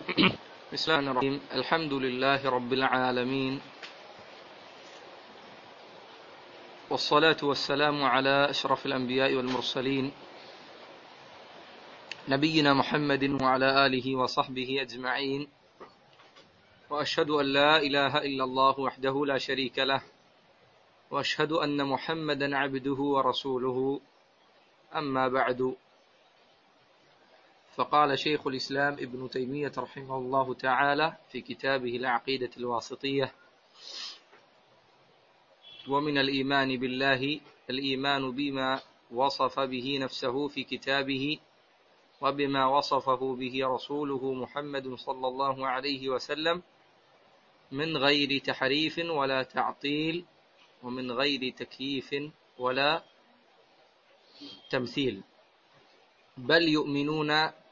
بسم الله الرحمن الرحيم الحمد لله رب العالمين والصلاة والسلام على أشرف الأنبياء والمرسلين نبينا محمد وعلى آله وصحبه أجمعين وأشهد أن لا إله إلا الله وحده لا شريك له وأشهد أن محمدا عبده ورسوله أما بعد فقال شيخ الإسلام ابن تيمية رحمه الله تعالى في كتابه العقيدة الواسطية ومن الإيمان بالله الإيمان بما وصف به نفسه في كتابه وبما وصفه به رسوله محمد صلى الله عليه وسلم من غير تحريف ولا تعطيل ومن غير تكييف ولا تمثيل بل يؤمنون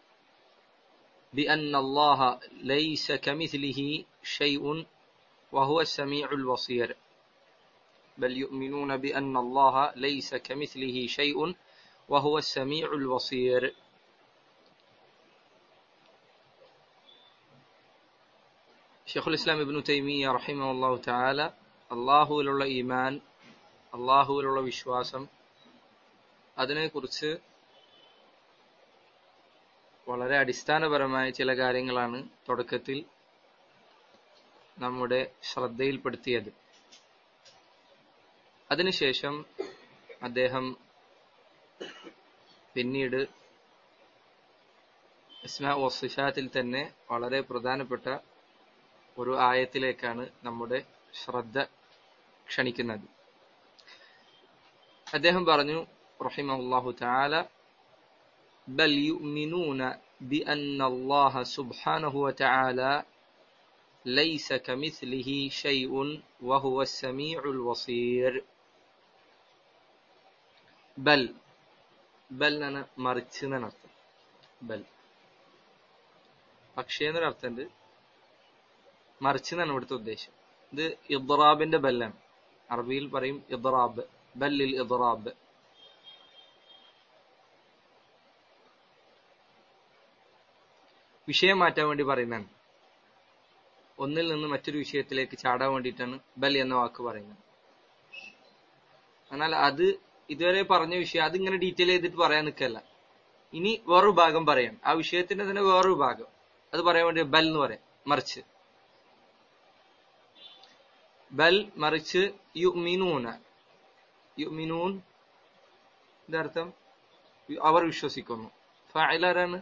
بأن الله ليس كمثله شيء وهو السميع البصير بل يؤمنون بأن الله ليس كمثله شيء وهو السميع البصير ഷെഖുൽ ഇസ്ലാം ഇബ്നു തൈമിയ റഹിമഹുല്ലാഹു തആല അള്ളാഹുവിലുള്ള ഈമാൻ അള്ളാഹുവിലുള്ള വിശ്വാസം അതിനെക്കുറിച്ച് വളരെ അടിസ്ഥാനപരമായ ചില കാര്യങ്ങളാണ് തുടക്കത്തിൽ നമ്മുടെ ശ്രദ്ധയിൽപ്പെടുത്തിയത് അതിനുശേഷം അദ്ദേഹം പിന്നീട് ഇസ്മാ വസിഫാത്തിൽ തന്നെ വളരെ പ്രധാനപ്പെട്ട ഒരു ആയത്തിലേക്കാണ് നമ്മുടെ ശ്രദ്ധ ക്ഷണിക്കുന്നത് അദ്ദേഹം പറഞ്ഞു റഹിമഹുല്ലാഹു തആല بل يؤمنون بأن الله سبحانه وتعالى ليس كمثله شيء وهو السميع البصير بل ബൽ എന്നാണ് മറിച്ച് എന്നാണ് അർത്ഥം ബൽ പക്ഷേ എന്നൊരു അർത്ഥമുണ്ട് മറിച്ച് എന്നാണ് ഇവിടുത്തെ ഉദ്ദേശം ഇത് ഇദ്റാബിന്റെ ബല്ലാണ് അറബിയിൽ പറയും ഇദ്റാബ് ബല്ലിൽ ഇദ്റാബ് വിഷയം മാറ്റാൻ വേണ്ടി പറയുന്നതാണ് ഒന്നിൽ നിന്ന് മറ്റൊരു വിഷയത്തിലേക്ക് ചാടാൻ വേണ്ടിയിട്ടാണ് ബൽ എന്ന വാക്ക് പറയുന്നത് എന്നാൽ അത് ഇതുവരെ പറഞ്ഞ വിഷയം അതിങ്ങനെ ഡീറ്റെയിൽ ചെയ്തിട്ട് പറയാൻ നിൽക്കല്ല ഇനി വേറൊരു ഭാഗം പറയാം ആ വിഷയത്തിന്റെ തന്നെ വേറൊരു ഭാഗം അത് പറയാൻ വേണ്ടി ബൽ എന്ന് പറയാം മറിച്ച് ബൽ മറിച്ച് യുമിനൂന യുമിനൂൻ ഇതർത്ഥം അവർ വിശ്വസിക്കുന്നു ഫായിലാരാണ്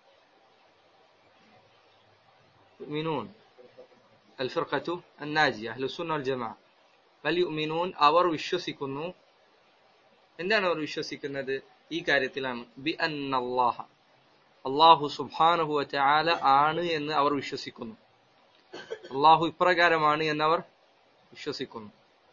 يؤمنون الفرقة الناجية أهل السنة والجماعة ബൽ യുമിനൂൻ അവർ വിശ്വസിക്കുന്നു എന്താണ് അവർ വിശ്വസിക്കുന്നത് ഈ കാര്യത്തിലാണ് ബി അന്നല്ലാഹ അള്ളാഹു സുബ്ഹാനഹു വതആല ആണ് എന്ന് അവർ വിശ്വസിക്കുന്നു അള്ളാഹു ഇപ്രകാരമാണ് എന്നവർ വിശ്വസിക്കുന്നു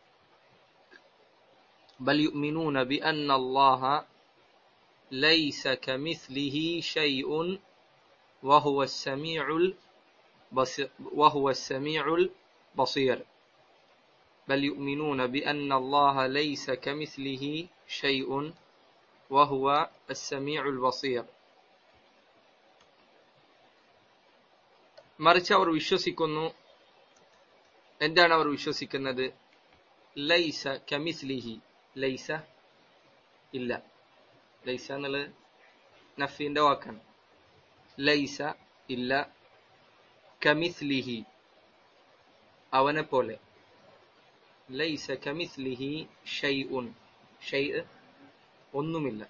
ബൽ യുമിനൂന ബി അന്നല്ലാഹ ലൈസ കമിസ്ലിഹി ഷൈഉൻ വഹുവ സമീഉൽ وهو السميع البصير بل يؤمنون بأن الله ليس كمثله شيء وهو السميع البصير മറിച്ച് അവർ വിശ്വസിക്കുന്നു എന്താണ് അവർ വിശ്വസിക്കുന്നത് ലൈസ കമിസ്ലിഹി ലൈസ ഇല്ല ലൈസ എന്നുള്ളത് നഫീന്റെ വാക്കാണ് ലൈസ ഇല്ല കമിസ്ലിഹി അവനെ പോലെ ലൈസ കമിസ്ലിഹി ഷൈഉൻ ഷൈ ഒന്നുമില്ല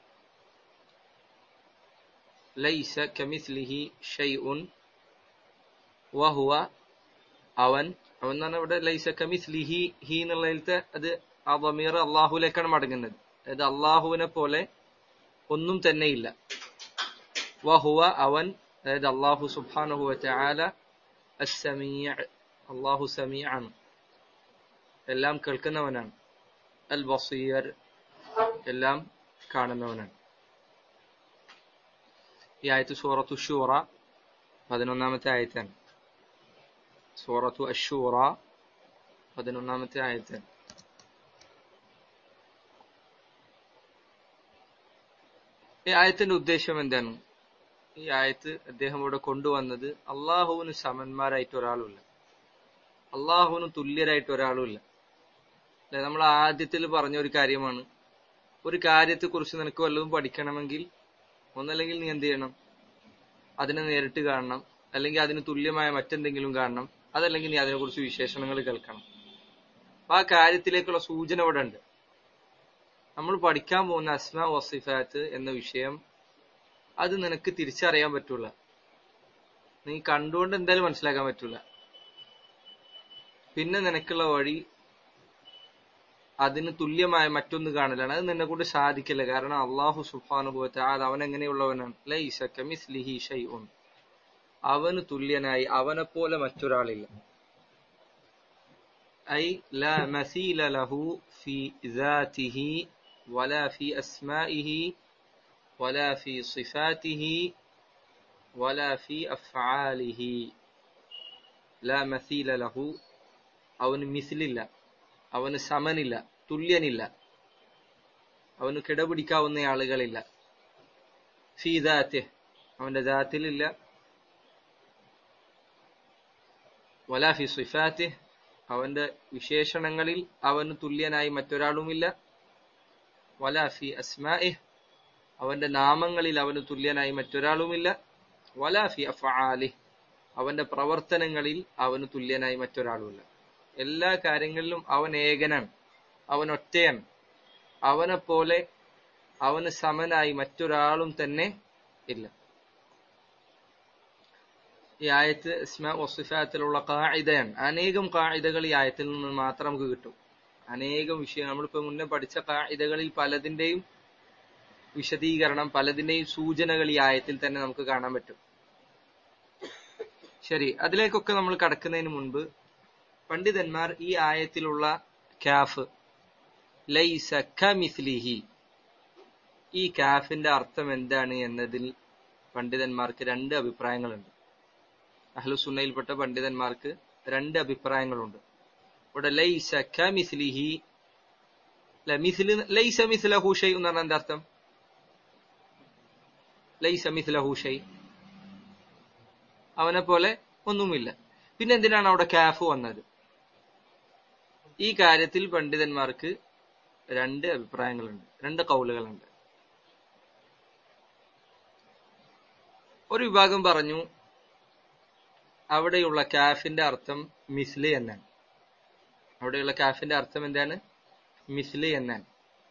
ലൈസ കമിസ്ലിഹി ഷൈഉൻ വഹുവ അവൻ അവൻ എന്ന് പറഞ്ഞാൽ ഇവിടെ ലൈസ കമിസ്ലിഹി ഹി എന്നുള്ളതിലത്തെ അത് ആ ബമീർ അള്ളാഹുലേക്കാണ് മടങ്ങുന്നത് അതായത് അള്ളാഹുവിനെ പോലെ ഒന്നും തന്നെയില്ല വഹുവ അവൻ അതായത് അള്ളാഹു സുബ്ഹാനഹു വതആല അസ്സമീഅ അള്ളാഹു സമീഅാണ് എല്ലാം കേൾക്കുന്നവനാണ് അൽ ബസീർ എല്ലാം കാണുന്നവനാണ് ഈ ആയത്ത് സൂറത്തു ഷൂറ പതിനൊന്നാമത്തെ ആയത്താണ് സൂറത്തു അഷൂറ പതിനൊന്നാമത്തെ ആയത്താണ് ഈ ആയത്തിന്റെ ഉദ്ദേശം എന്താണ് ഈ ആയത്ത് അദ്ദേഹം ഇവിടെ കൊണ്ടുവന്നത് അള്ളാഹുവിന് സമന്മാരായിട്ട് ഒരാളുമില്ല അള്ളാഹുവിന് തുല്യരായിട്ട് ഒരാളുമില്ല അല്ലെ നമ്മൾ ആദ്യത്തിൽ പറഞ്ഞ ഒരു കാര്യമാണ് ഒരു കാര്യത്തെ കുറിച്ച് നിനക്ക് വല്ലതും പഠിക്കണമെങ്കിൽ ഒന്നല്ലെങ്കിൽ നീ എന്ത് ചെയ്യണം അതിനെ നേരിട്ട് കാണണം അല്ലെങ്കിൽ അതിന് തുല്യമായ മറ്റെന്തെങ്കിലും കാണണം അതല്ലെങ്കിൽ നീ അതിനെക്കുറിച്ച് വിശേഷണങ്ങൾ കേൾക്കണം അപ്പൊ ആ കാര്യത്തിലേക്കുള്ള സൂചന ഇവിടെ ഉണ്ട് നമ്മൾ പഠിക്കാൻ പോകുന്ന അസ്മ വസിഫാത്ത് എന്ന വിഷയം അത് നിനക്ക് തിരിച്ചറിയാൻ പറ്റൂല നീ കണ്ടുകൊണ്ട് എന്തായാലും മനസ്സിലാക്കാൻ പറ്റൂല പിന്നെ നിനക്കുള്ള വഴി അതിന് തുല്യമായ മറ്റൊന്ന് കാണലാണ് അത് നിന്നെ കൊണ്ട് സാധിക്കില്ല കാരണം അള്ളാഹു സുബാനുഭവത്തെ അത് അവൻ എങ്ങനെയുള്ളവനാണ് ലൈസ കമിസ്ലിഹി ഷൈഉൻ അവന് തുല്യനായി അവനെ പോലെ മറ്റൊരാളില്ല ഐ ലാ മസീല ലഹു ഫി ذاته ولا في أسمائه ولا في صفاته ولا في أفعاله لا مثيل له അവന് മിസിലില്ല അവന് സമനില്ല തുല്യനില്ല അവന് കിടപിടിക്കാവുന്ന ആളുകളില്ല ഫീദാത്തെ അവന്റെ ദാത്തിലില്ല വലാഫി സിഫാത്തെ അവന്റെ വിശേഷണങ്ങളിൽ അവന് തുല്യനായി മറ്റൊരാളുമില്ല വലാഫി അസ്മാഇ അവന്റെ നാമങ്ങളിൽ അവന് തുല്യനായി മറ്റൊരാളുമില്ല വലാഫി അഫആലി അവന്റെ പ്രവർത്തനങ്ങളിൽ അവന് തുല്യനായി മറ്റൊരാളുമില്ല എല്ലാ കാര്യങ്ങളിലും അവൻ ഏകനാണ് അവൻ ഒറ്റയാണ് അവനെ പോലെ അവന് സമനായി മറ്റൊരാളും തന്നെ ഇല്ല ഈ ആയത്ത് ഇസ്മാ വസിഫാത്തിലുള്ള കായിതയാണ് അനേകം കായിതകൾ ഈ ആയത്തിൽ നിന്ന് മാത്രം നമുക്ക് കിട്ടും അനേകം വിഷയങ്ങൾ നമ്മളിപ്പോ മുന്നേ പഠിച്ച കായിതകളിൽ പലതിന്റെയും വിശദീകരണം പലതിന്റെയും സൂചനകൾ ഈ ആയത്തിൽ തന്നെ നമുക്ക് കാണാൻ പറ്റും ശരി അതിലേക്കൊക്കെ നമ്മൾ കടക്കുന്നതിന് മുൻപ് പണ്ഡിതന്മാർ ഈ ആയത്തിലുള്ള കാഫ് ലൈസ കമിസ്ലിഹി ഈ കാഫിന്റെ അർത്ഥം എന്താണ് എന്നതിൽ പണ്ഡിതന്മാർക്ക് രണ്ട് അഭിപ്രായങ്ങളുണ്ട് അഹ്ലുസുന്നയിൽപ്പെട്ട പണ്ഡിതന്മാർക്ക് രണ്ട് അഭിപ്രായങ്ങളുണ്ട് ഇവിടെ ലൈസ കമിസ്ലിഹി ലൈസ മിസ്ലഹു ഷൈ എന്ന് പറഞ്ഞാൽ എന്താ അർത്ഥം ലൈസ മിസ്ലഹു ഷൈ അവനെ പോലെ ഒന്നുമില്ല പിന്നെ എന്തിനാണ് അവിടെ കാഫ് വന്നത് ഈ കാര്യത്തിൽ പണ്ഡിതന്മാർക്ക് രണ്ട് അഭിപ്രായങ്ങളുണ്ട് രണ്ട് കൗലുകളുണ്ട് ഒരു വിഭാഗം പറഞ്ഞു അവിടെയുള്ള കാഫിന്റെ അർത്ഥം മിസ്ലി എന്നാണ് അവിടെയുള്ള കാഫിന്റെ അർത്ഥം എന്താണ് മിസ്ലി എന്നാണ്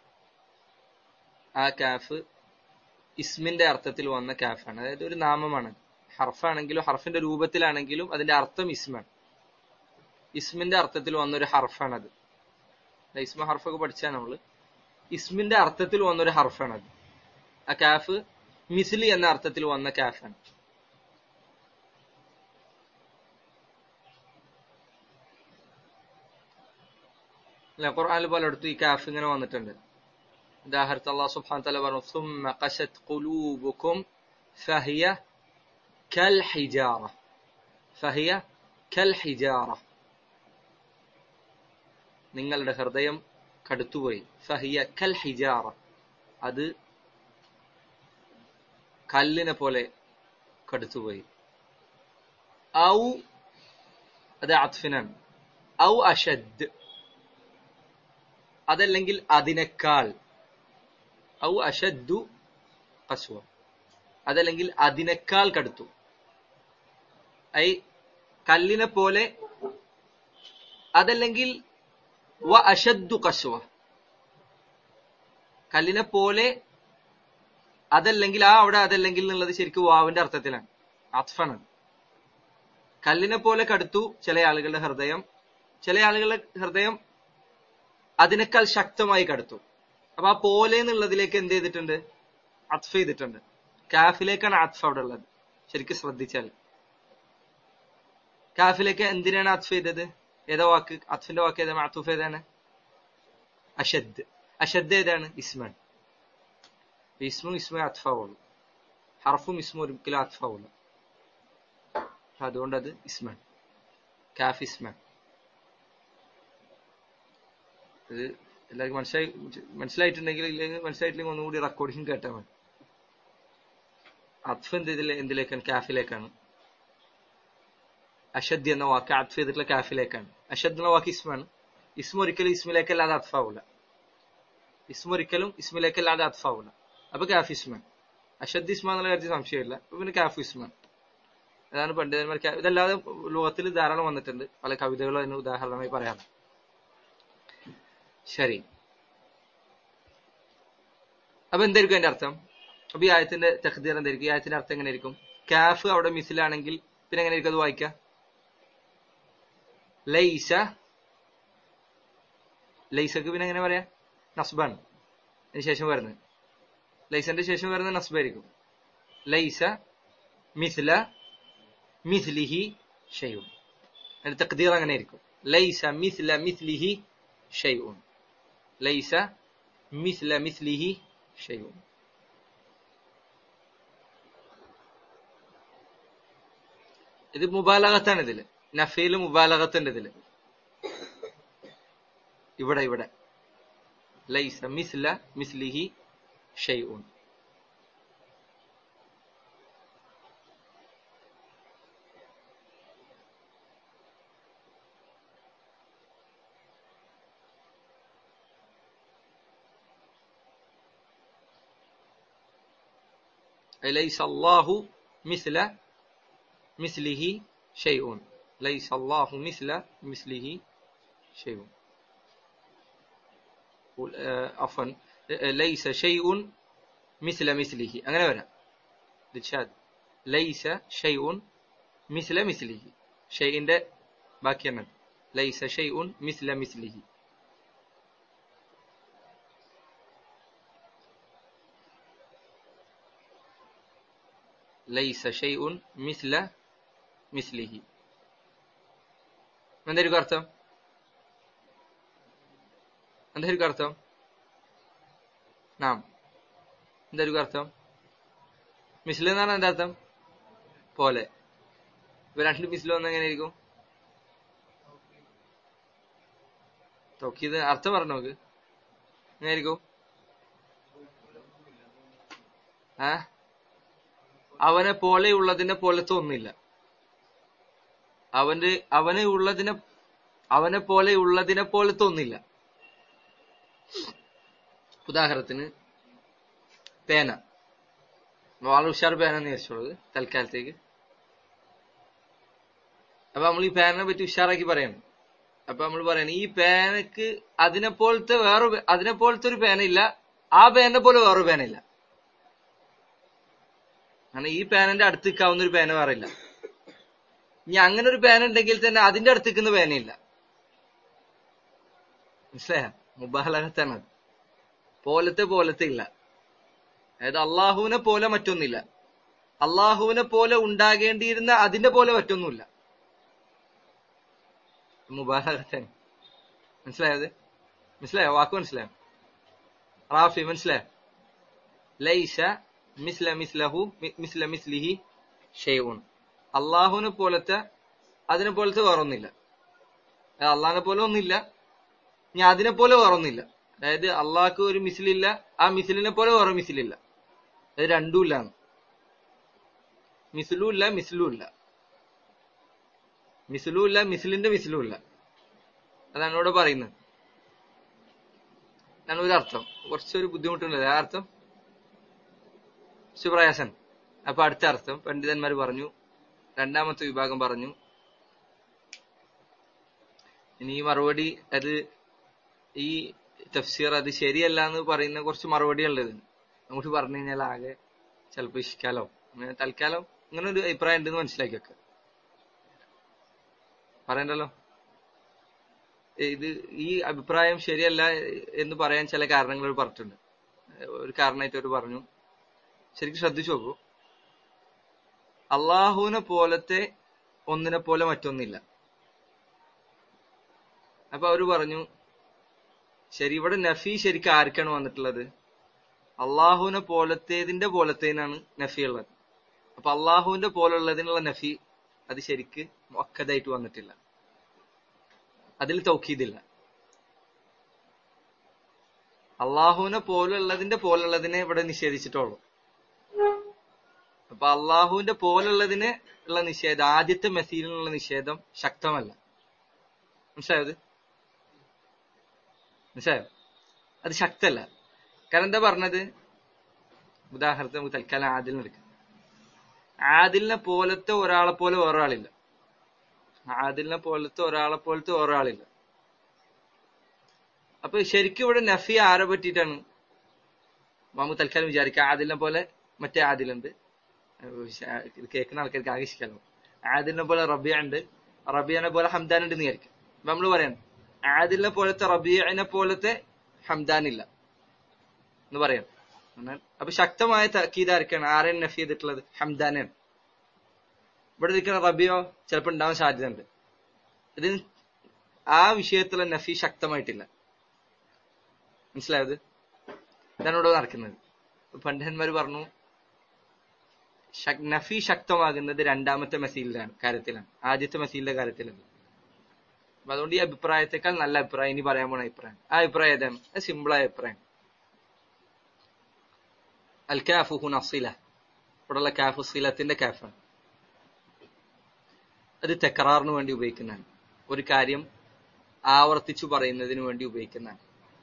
ആ കാഫ് ഇസ്മിന്റെ അർത്ഥത്തിൽ വന്ന കാഫാണ് അതായത് ഒരു നാമമാണ് ഹർഫാണെങ്കിലും ഹർഫിന്റെ രൂപത്തിലാണെങ്കിലും അതിന്റെ അർത്ഥം ഇസ്മാണ് ഇസ്മിന്റെ അർത്ഥത്തിൽ വന്നൊരു ഹർഫാണത് ഇസ്മ ഹർഫൊക്കെ പഠിച്ചാൽ നമ്മള് ഇസ്മിന്റെ അർത്ഥത്തിൽ വന്നൊരു ഹർഫാണത് ആ കാഫ് മിസ്ലി എന്ന അർത്ഥത്തിൽ വന്ന കാഫാണ് അല്ല ഖുർആാനിൽ പലയിടത്തും ഈ കാഫ് ഇങ്ങനെ വന്നിട്ടുണ്ട് ഉദാഹരണത്തിൽ അള്ളാഹു സുബ്ഹാന തആല പറഞ്ഞു ثم قست قلوبكم فهي كالحجارة فهي كالحجارة നിങ്ങളുടെ ഹൃദയം കടുത്തുപോയി ഫഹിയ കൽ ഹിജാറ അത് കല്ലിനെ പോലെ കടുത്തുപോയി ഔ അത് അത്ഫിനാണ് ഔ അഷദ് അതല്ലെങ്കിൽ അതിനേക്കാൾ ഔ അഷദ്ദു കസ്വ അതല്ലെങ്കിൽ അതിനേക്കാൾ കടുത്തു ഐ കല്ലിനെ പോലെ അതല്ലെങ്കിൽ വ അഷദ്ദു കസ്വ കല്ലിനെ പോലെ അതല്ലെങ്കിൽ ആ അവിടെ അതല്ലെങ്കിൽ എന്നുള്ളത് ശരിക്കും വാവിന്റെ അർത്ഥത്തിലാണ് അത്ഫാണ് കല്ലിനെ പോലെ കടുത്തു ചില ആളുകളുടെ ഹൃദയം ചില ആളുകളുടെ ഹൃദയം അതിനേക്കാൾ ശക്തമായി കടുത്തു അപ്പൊ ആ പോലെ എന്നുള്ളതിലേക്ക് എന്ത് ചെയ്തിട്ടുണ്ട് അത്ഫ ചെയ്തിട്ടുണ്ട് കാഫിലേക്കാണ് അത്ഫ അവിടെ ഉള്ളത് ശരിക്കും ശ്രദ്ധിച്ചാൽ കാഫിലേക്ക് എന്തിനാണ് അത്ഫ ചെയ്തത് ഏതാ വാക്ക് അത്ഫിന്റെ വാക്ക് ഏതാണ് അത്തുഫ് ഏതാണ് അഷദ് അഷദ് ഏതാണ് ഇസ്മൻ ഇസ്മും ഇസ്മ അത്ഫാവുള്ളൂ ഹർഫും ഇസ്മും ഒരിക്കലും അത്ഫാവുള്ളൂ അതുകൊണ്ട് അത് ഇസ്മൻ കാഫ് ഇസ്മൻ ഇത് എല്ലാവർക്കും മനസ്സിലായി മനസ്സിലായിട്ടുണ്ടെങ്കിൽ ഇല്ലെങ്കിൽ മനസ്സിലായിട്ടില്ലെങ്കിൽ ഒന്നുകൂടി റെക്കോർഡിങ് കേട്ടാൽ മതി അത്ഫ് എന്ത് ഇതിൽ എന്തിലേക്കാണ് കാഫിലേക്കാണ് അഷദ് എന്ന വാക്ക് അത്ഫ് ചെയ്തിട്ടുള്ള കാഫിലേക്കാണ് അഷദ് എന്ന വാക്ക് ഇസ്മാണ് ഇസ്മ ഒരിക്കലും ഇസ്മിലേക്കല്ലാതെ അത്ഫാവൂല ഇസ്മ ഒരിക്കലും ഇസ്മിലേക്കല്ലാതെ അത്ഫാവൂല അപ്പൊ കാഫ് ഇസ്മാൻ അഷദ് ഇസ്മ എന്നുള്ള കാര്യത്തിൽ സംശയമില്ല അപ്പൊ പിന്നെ കാഫ് ഇസ്മാൻ അതാണ് പണ്ഡിതന്മാർ കാ- ഇതല്ലാതെ ലോകത്തിൽ ധാരാളം വന്നിട്ടുണ്ട് പല കവിതകളും അതിന് ഉദാഹരണമായി പറയാം ശരി അപ്പൊ എന്തായിരിക്കും അതിന്റെ അർത്ഥം അപ്പൊ ഈ ആയത്തിന്റെ തഖ്ദീർ എന്തായിരിക്കും ഈ ആയത്തിന്റെ അർത്ഥം എങ്ങനെയായിരിക്കും കാഫ് അവിടെ മിസിലാണെങ്കിൽ പിന്നെ എങ്ങനെയായിരിക്കും അത് വായിക്കുക ലൈസ ലൈസക്ക് പിന്നെ എങ്ങനെ പറയാ നസ്ബാണ് അതിന് ശേഷം വരുന്നത് ലൈസന്റെ ശേഷം വരുന്നത് നസ്ബായിരിക്കും ലൈസ മിസ്ല മിസ്ലിഹി ഷെയ്ഉൻ അതിന്റെ തഖ്ദീർ അങ്ങനെ ആയിരിക്കും ലൈസ മിസ്ല മിസ്ലിഹി ഷെയ്ഉൻ ലൈസ മിസ്ല മിസ്ലിഹി ഷെയ്ഉൻ ഇത് മുബാലകത്താണ് ഇതില് നഫീല് മുബാലകത്തുണ്ട് ഇതില് ഇവിടെ ഇവിടെ ലൈസ മിസ്ല മിസ്ലിഹി ഷെയ്ഉൻ ليس الله مثل مثله شيء ليس الله مثل مثله شيء قول- آه، عفوا آه، ليس شيء مثل مثله അങ്ങനെ വരാം ദിൽഷാദ് ലൈസ ഷൈഉൻ മിസ്ല മിസ്ലിഹി ഷൈഇന്റെ ബാക്കി എന്നത് ലൈസ ഷൈഉൻ മിസ്ല മിസ്ലിഹി ലൈസ ഷൈഉൻ മിസ്ല മിസ്ലിഹി എന്തായിരിക്കും അർത്ഥം എന്തായിരിക്കും അർത്ഥം നാം എന്തായിരിക്കും അർത്ഥം മിസ്ല എന്ന് പറഞ്ഞാൽ എന്താ അർത്ഥം പോലെ ഇവ രണ്ടിലും മിസ്ല വന്ന എങ്ങനെയായിരിക്കും തോക്കിയത് അർത്ഥം പറഞ്ഞു നോക്ക് എങ്ങനെയായിരിക്കും ആ അവനെ പോലെയുള്ളതിനെ പോലത്തെ ഒന്നില്ല അവന് അവന് ഉള്ളതിനെ അവനെ പോലെയുള്ളതിനെ പോലത്തെ ഒന്നില്ല ഉദാഹരണത്തിന് പേന വളരെ ഉഷാർ പേന എന്ന് വിചാരിച്ചോളൂ തൽക്കാലത്തേക്ക് അപ്പൊ നമ്മൾ ഈ പേനനെ പറ്റി ഉഷാറാക്കി പറയണം അപ്പൊ നമ്മൾ പറയണം ഈ പേനക്ക് അതിനെ പോലത്തെ വേറെ അതിനെ പോലത്തെ ഒരു പേന ഇല്ല ആ പേനെ പോലെ വേറൊരു പേന ഇല്ല കാരണം ഈ പേനന്റെ അടുത്ത് നിൽക്കാവുന്ന ഒരു പേന വേറെ ഇല്ല ഇനി അങ്ങനെ ഒരു പേന ഉണ്ടെങ്കിൽ തന്നെ അതിന്റെ അടുത്ത് നിൽക്കുന്ന പേനയില്ല മനസ്സിലായ മുബാലകത്താണ് അത് പോലത്തെ പോലത്തെ ഇല്ല അതായത് അള്ളാഹുവിനെ പോലെ മറ്റൊന്നില്ല അള്ളാഹുവിനെ പോലെ ഉണ്ടാകേണ്ടിയിരുന്ന അതിന്റെ പോലെ മറ്റൊന്നുമില്ല മുബാലകത്താണ് മനസ്സിലായത് മനസ്സിലായോ വാക്ക് മനസ്സിലായോ റാഫി മനസ്സിലായോ ലൈസ മിസ്ല മിസ്ലഹു മി- മിസ്ല മിസ്ലിഹി ഷെയ്ഉൻ അള്ളാഹുവിനെ പോലത്തെ അതിനെ പോലത്തെ വേറൊന്നില്ല അതായത് അള്ളാഹിനെ പോലെ ഒന്നില്ല ഇനി അതിനെ പോലെ വേറൊന്നില്ല അതായത് അള്ളാഹ്ക്ക് ഒരു മിസിലില്ല ആ മിസിലിനെ പോലെ വേറെ മിസിലില്ല അത് രണ്ടും ഇല്ലാണ് മിസിലും ഇല്ല മിസിലും ഇല്ല മിസിലും ഇല്ല മിസിലിന്റെ മിസിലും ഇല്ല അതാണ് ഇവിടെ പറയുന്നത് അതാണ് ഒരു അർത്ഥം കുറച്ചൊരു ബുദ്ധിമുട്ടുണ്ട് ആ അർത്ഥം കുറച്ച് പ്രയാസം അപ്പൊ അടുത്ത അർത്ഥം പണ്ഡിതന്മാർ പറഞ്ഞു രണ്ടാമത്തെ വിഭാഗം പറഞ്ഞു ഇനി ഈ മറുപടി അത് ഈ തഫ്സീർ അത് ശരിയല്ല എന്ന് പറയുന്ന കുറച്ച് മറുപടികളുണ്ട് ഇതിന് നമുക്ക് പറഞ്ഞു കഴിഞ്ഞാൽ ആകെ ചിലപ്പോ ഇഷ്കാലോ അങ്ങനെ തൽക്കാലം ഇങ്ങനെ ഒരു അഭിപ്രായം ഉണ്ടെന്ന് മനസ്സിലാക്കി വെക്ക പറയണ്ടല്ലോ ഇത് ഈ അഭിപ്രായം ശരിയല്ല എന്ന് പറയാൻ ചില കാരണങ്ങൾ അവർ പറഞ്ഞിട്ടുണ്ട് ഒരു കാരണമായിട്ട് അവർ പറഞ്ഞു ശരിക്കും ശ്രദ്ധിച്ചു നോക്കൂ അള്ളാഹുവിനെ പോലത്തെ ഒന്നിനെ പോലെ മറ്റൊന്നില്ല അപ്പൊ അവര് പറഞ്ഞു ശരി ഇവിടെ നഫി ശരിക്കും ആർക്കാണ് വന്നിട്ടുള്ളത് അള്ളാഹുവിനെ പോലത്തേതിന്റെ പോലത്തേനാണ് നഫി ഉള്ളത് അപ്പൊ അള്ളാഹുവിന്റെ പോലുള്ളതിനുള്ള നഫി അത് ശരിക്ക് മൊക്കതായിട്ട് വന്നിട്ടില്ല അതിൽ തൗക്കീദില്ല അള്ളാഹുവിനെ പോലുള്ളതിന്റെ പോലുള്ളതിനെ ഇവിടെ നിഷേധിച്ചിട്ടുള്ളൂ അപ്പൊ അള്ളാഹുവിന്റെ പോലുള്ളതിന് ഉള്ള നിഷേധം ആദ്യത്തെ മെസീലിനുള്ള നിഷേധം ശക്തമല്ല മനസ്സിലായത് മനസ്സിലായോ അത് ശക്തല്ല കാരണം എന്താ പറഞ്ഞത് ഉദാഹരണത്തിന് നമുക്ക് തൽക്കാലം ആദിലിനെ എടുക്കാം ആദിലിനെ പോലത്തെ ഒരാളെ പോലെ ഒരാളില്ല ആദിലിനെ പോലത്തെ ഒരാളെ പോലത്തെ ഒരാളില്ല അപ്പൊ ശരിക്കും ഇവിടെ നഫി ആരെ പറ്റിയിട്ടാണ് നമുക്ക് തൽക്കാലം വിചാരിക്കാം ആദിലിനെ പോലെ മറ്റേ ആദിലുണ്ട് ഇത് കേൾക്കുന്ന ആൾക്കാർക്ക് ആകർഷിക്കാലോ ആദിലിനെ പോലെ റബിയ ഉണ്ട് റബിയനെ പോലെ ഹംദാൻ ഉണ്ട് എന്ന് വിചാരിക്കാം അപ്പൊ നമ്മൾ പറയണം ആദിലിനെ പോലത്തെ റബിയനെ പോലത്തെ ഹംദാൻ ഇല്ല എന്ന് പറയാം എന്നാൽ അപ്പൊ ശക്തമായ തക്കീത് ആർക്കാണ് ആരെയാണ് നഫി ചെയ്തിട്ടുള്ളത് ഹംദാനാണ് ഇവിടെ നിൽക്കുന്ന റബിയോ ചിലപ്പോൾ ഉണ്ടാവാൻ സാധ്യതയുണ്ട് ഇതിന് ആ വിഷയത്തിലുള്ള നഫി ശക്തമായിട്ടില്ല മനസ്സിലായത് ഇതാണ് ഇവിടെ നടക്കുന്നത് പണ്ഡിതന്മാർ പറഞ്ഞു നഫി ശക്തമാകുന്നത് രണ്ടാമത്തെ മസീലിലാണ് കാര്യത്തിലാണ് ആദ്യത്തെ മസീലിന്റെ കാര്യത്തിലല്ല അപ്പൊ അതുകൊണ്ട് ഈ അഭിപ്രായത്തെക്കാൾ നല്ല അഭിപ്രായം ഇനി പറയാൻ പോണ അഭിപ്രായം ആ അഭിപ്രായം ഏതാണ് അത് സിമ്പിളായ അഭിപ്രായം അൽ കാഫു ഹുൻ അസില ഇവിടെയുള്ള കാഫു സിലത്തിന്റെ കാഫാണ് അത് തെക്കറാറിന് വേണ്ടി ഉപയോഗിക്കുന്നതാണ് ഒരു കാര്യം ആവർത്തിച്ചു പറയുന്നതിന് വേണ്ടി ഉപയോഗിക്കുന്നതാണ്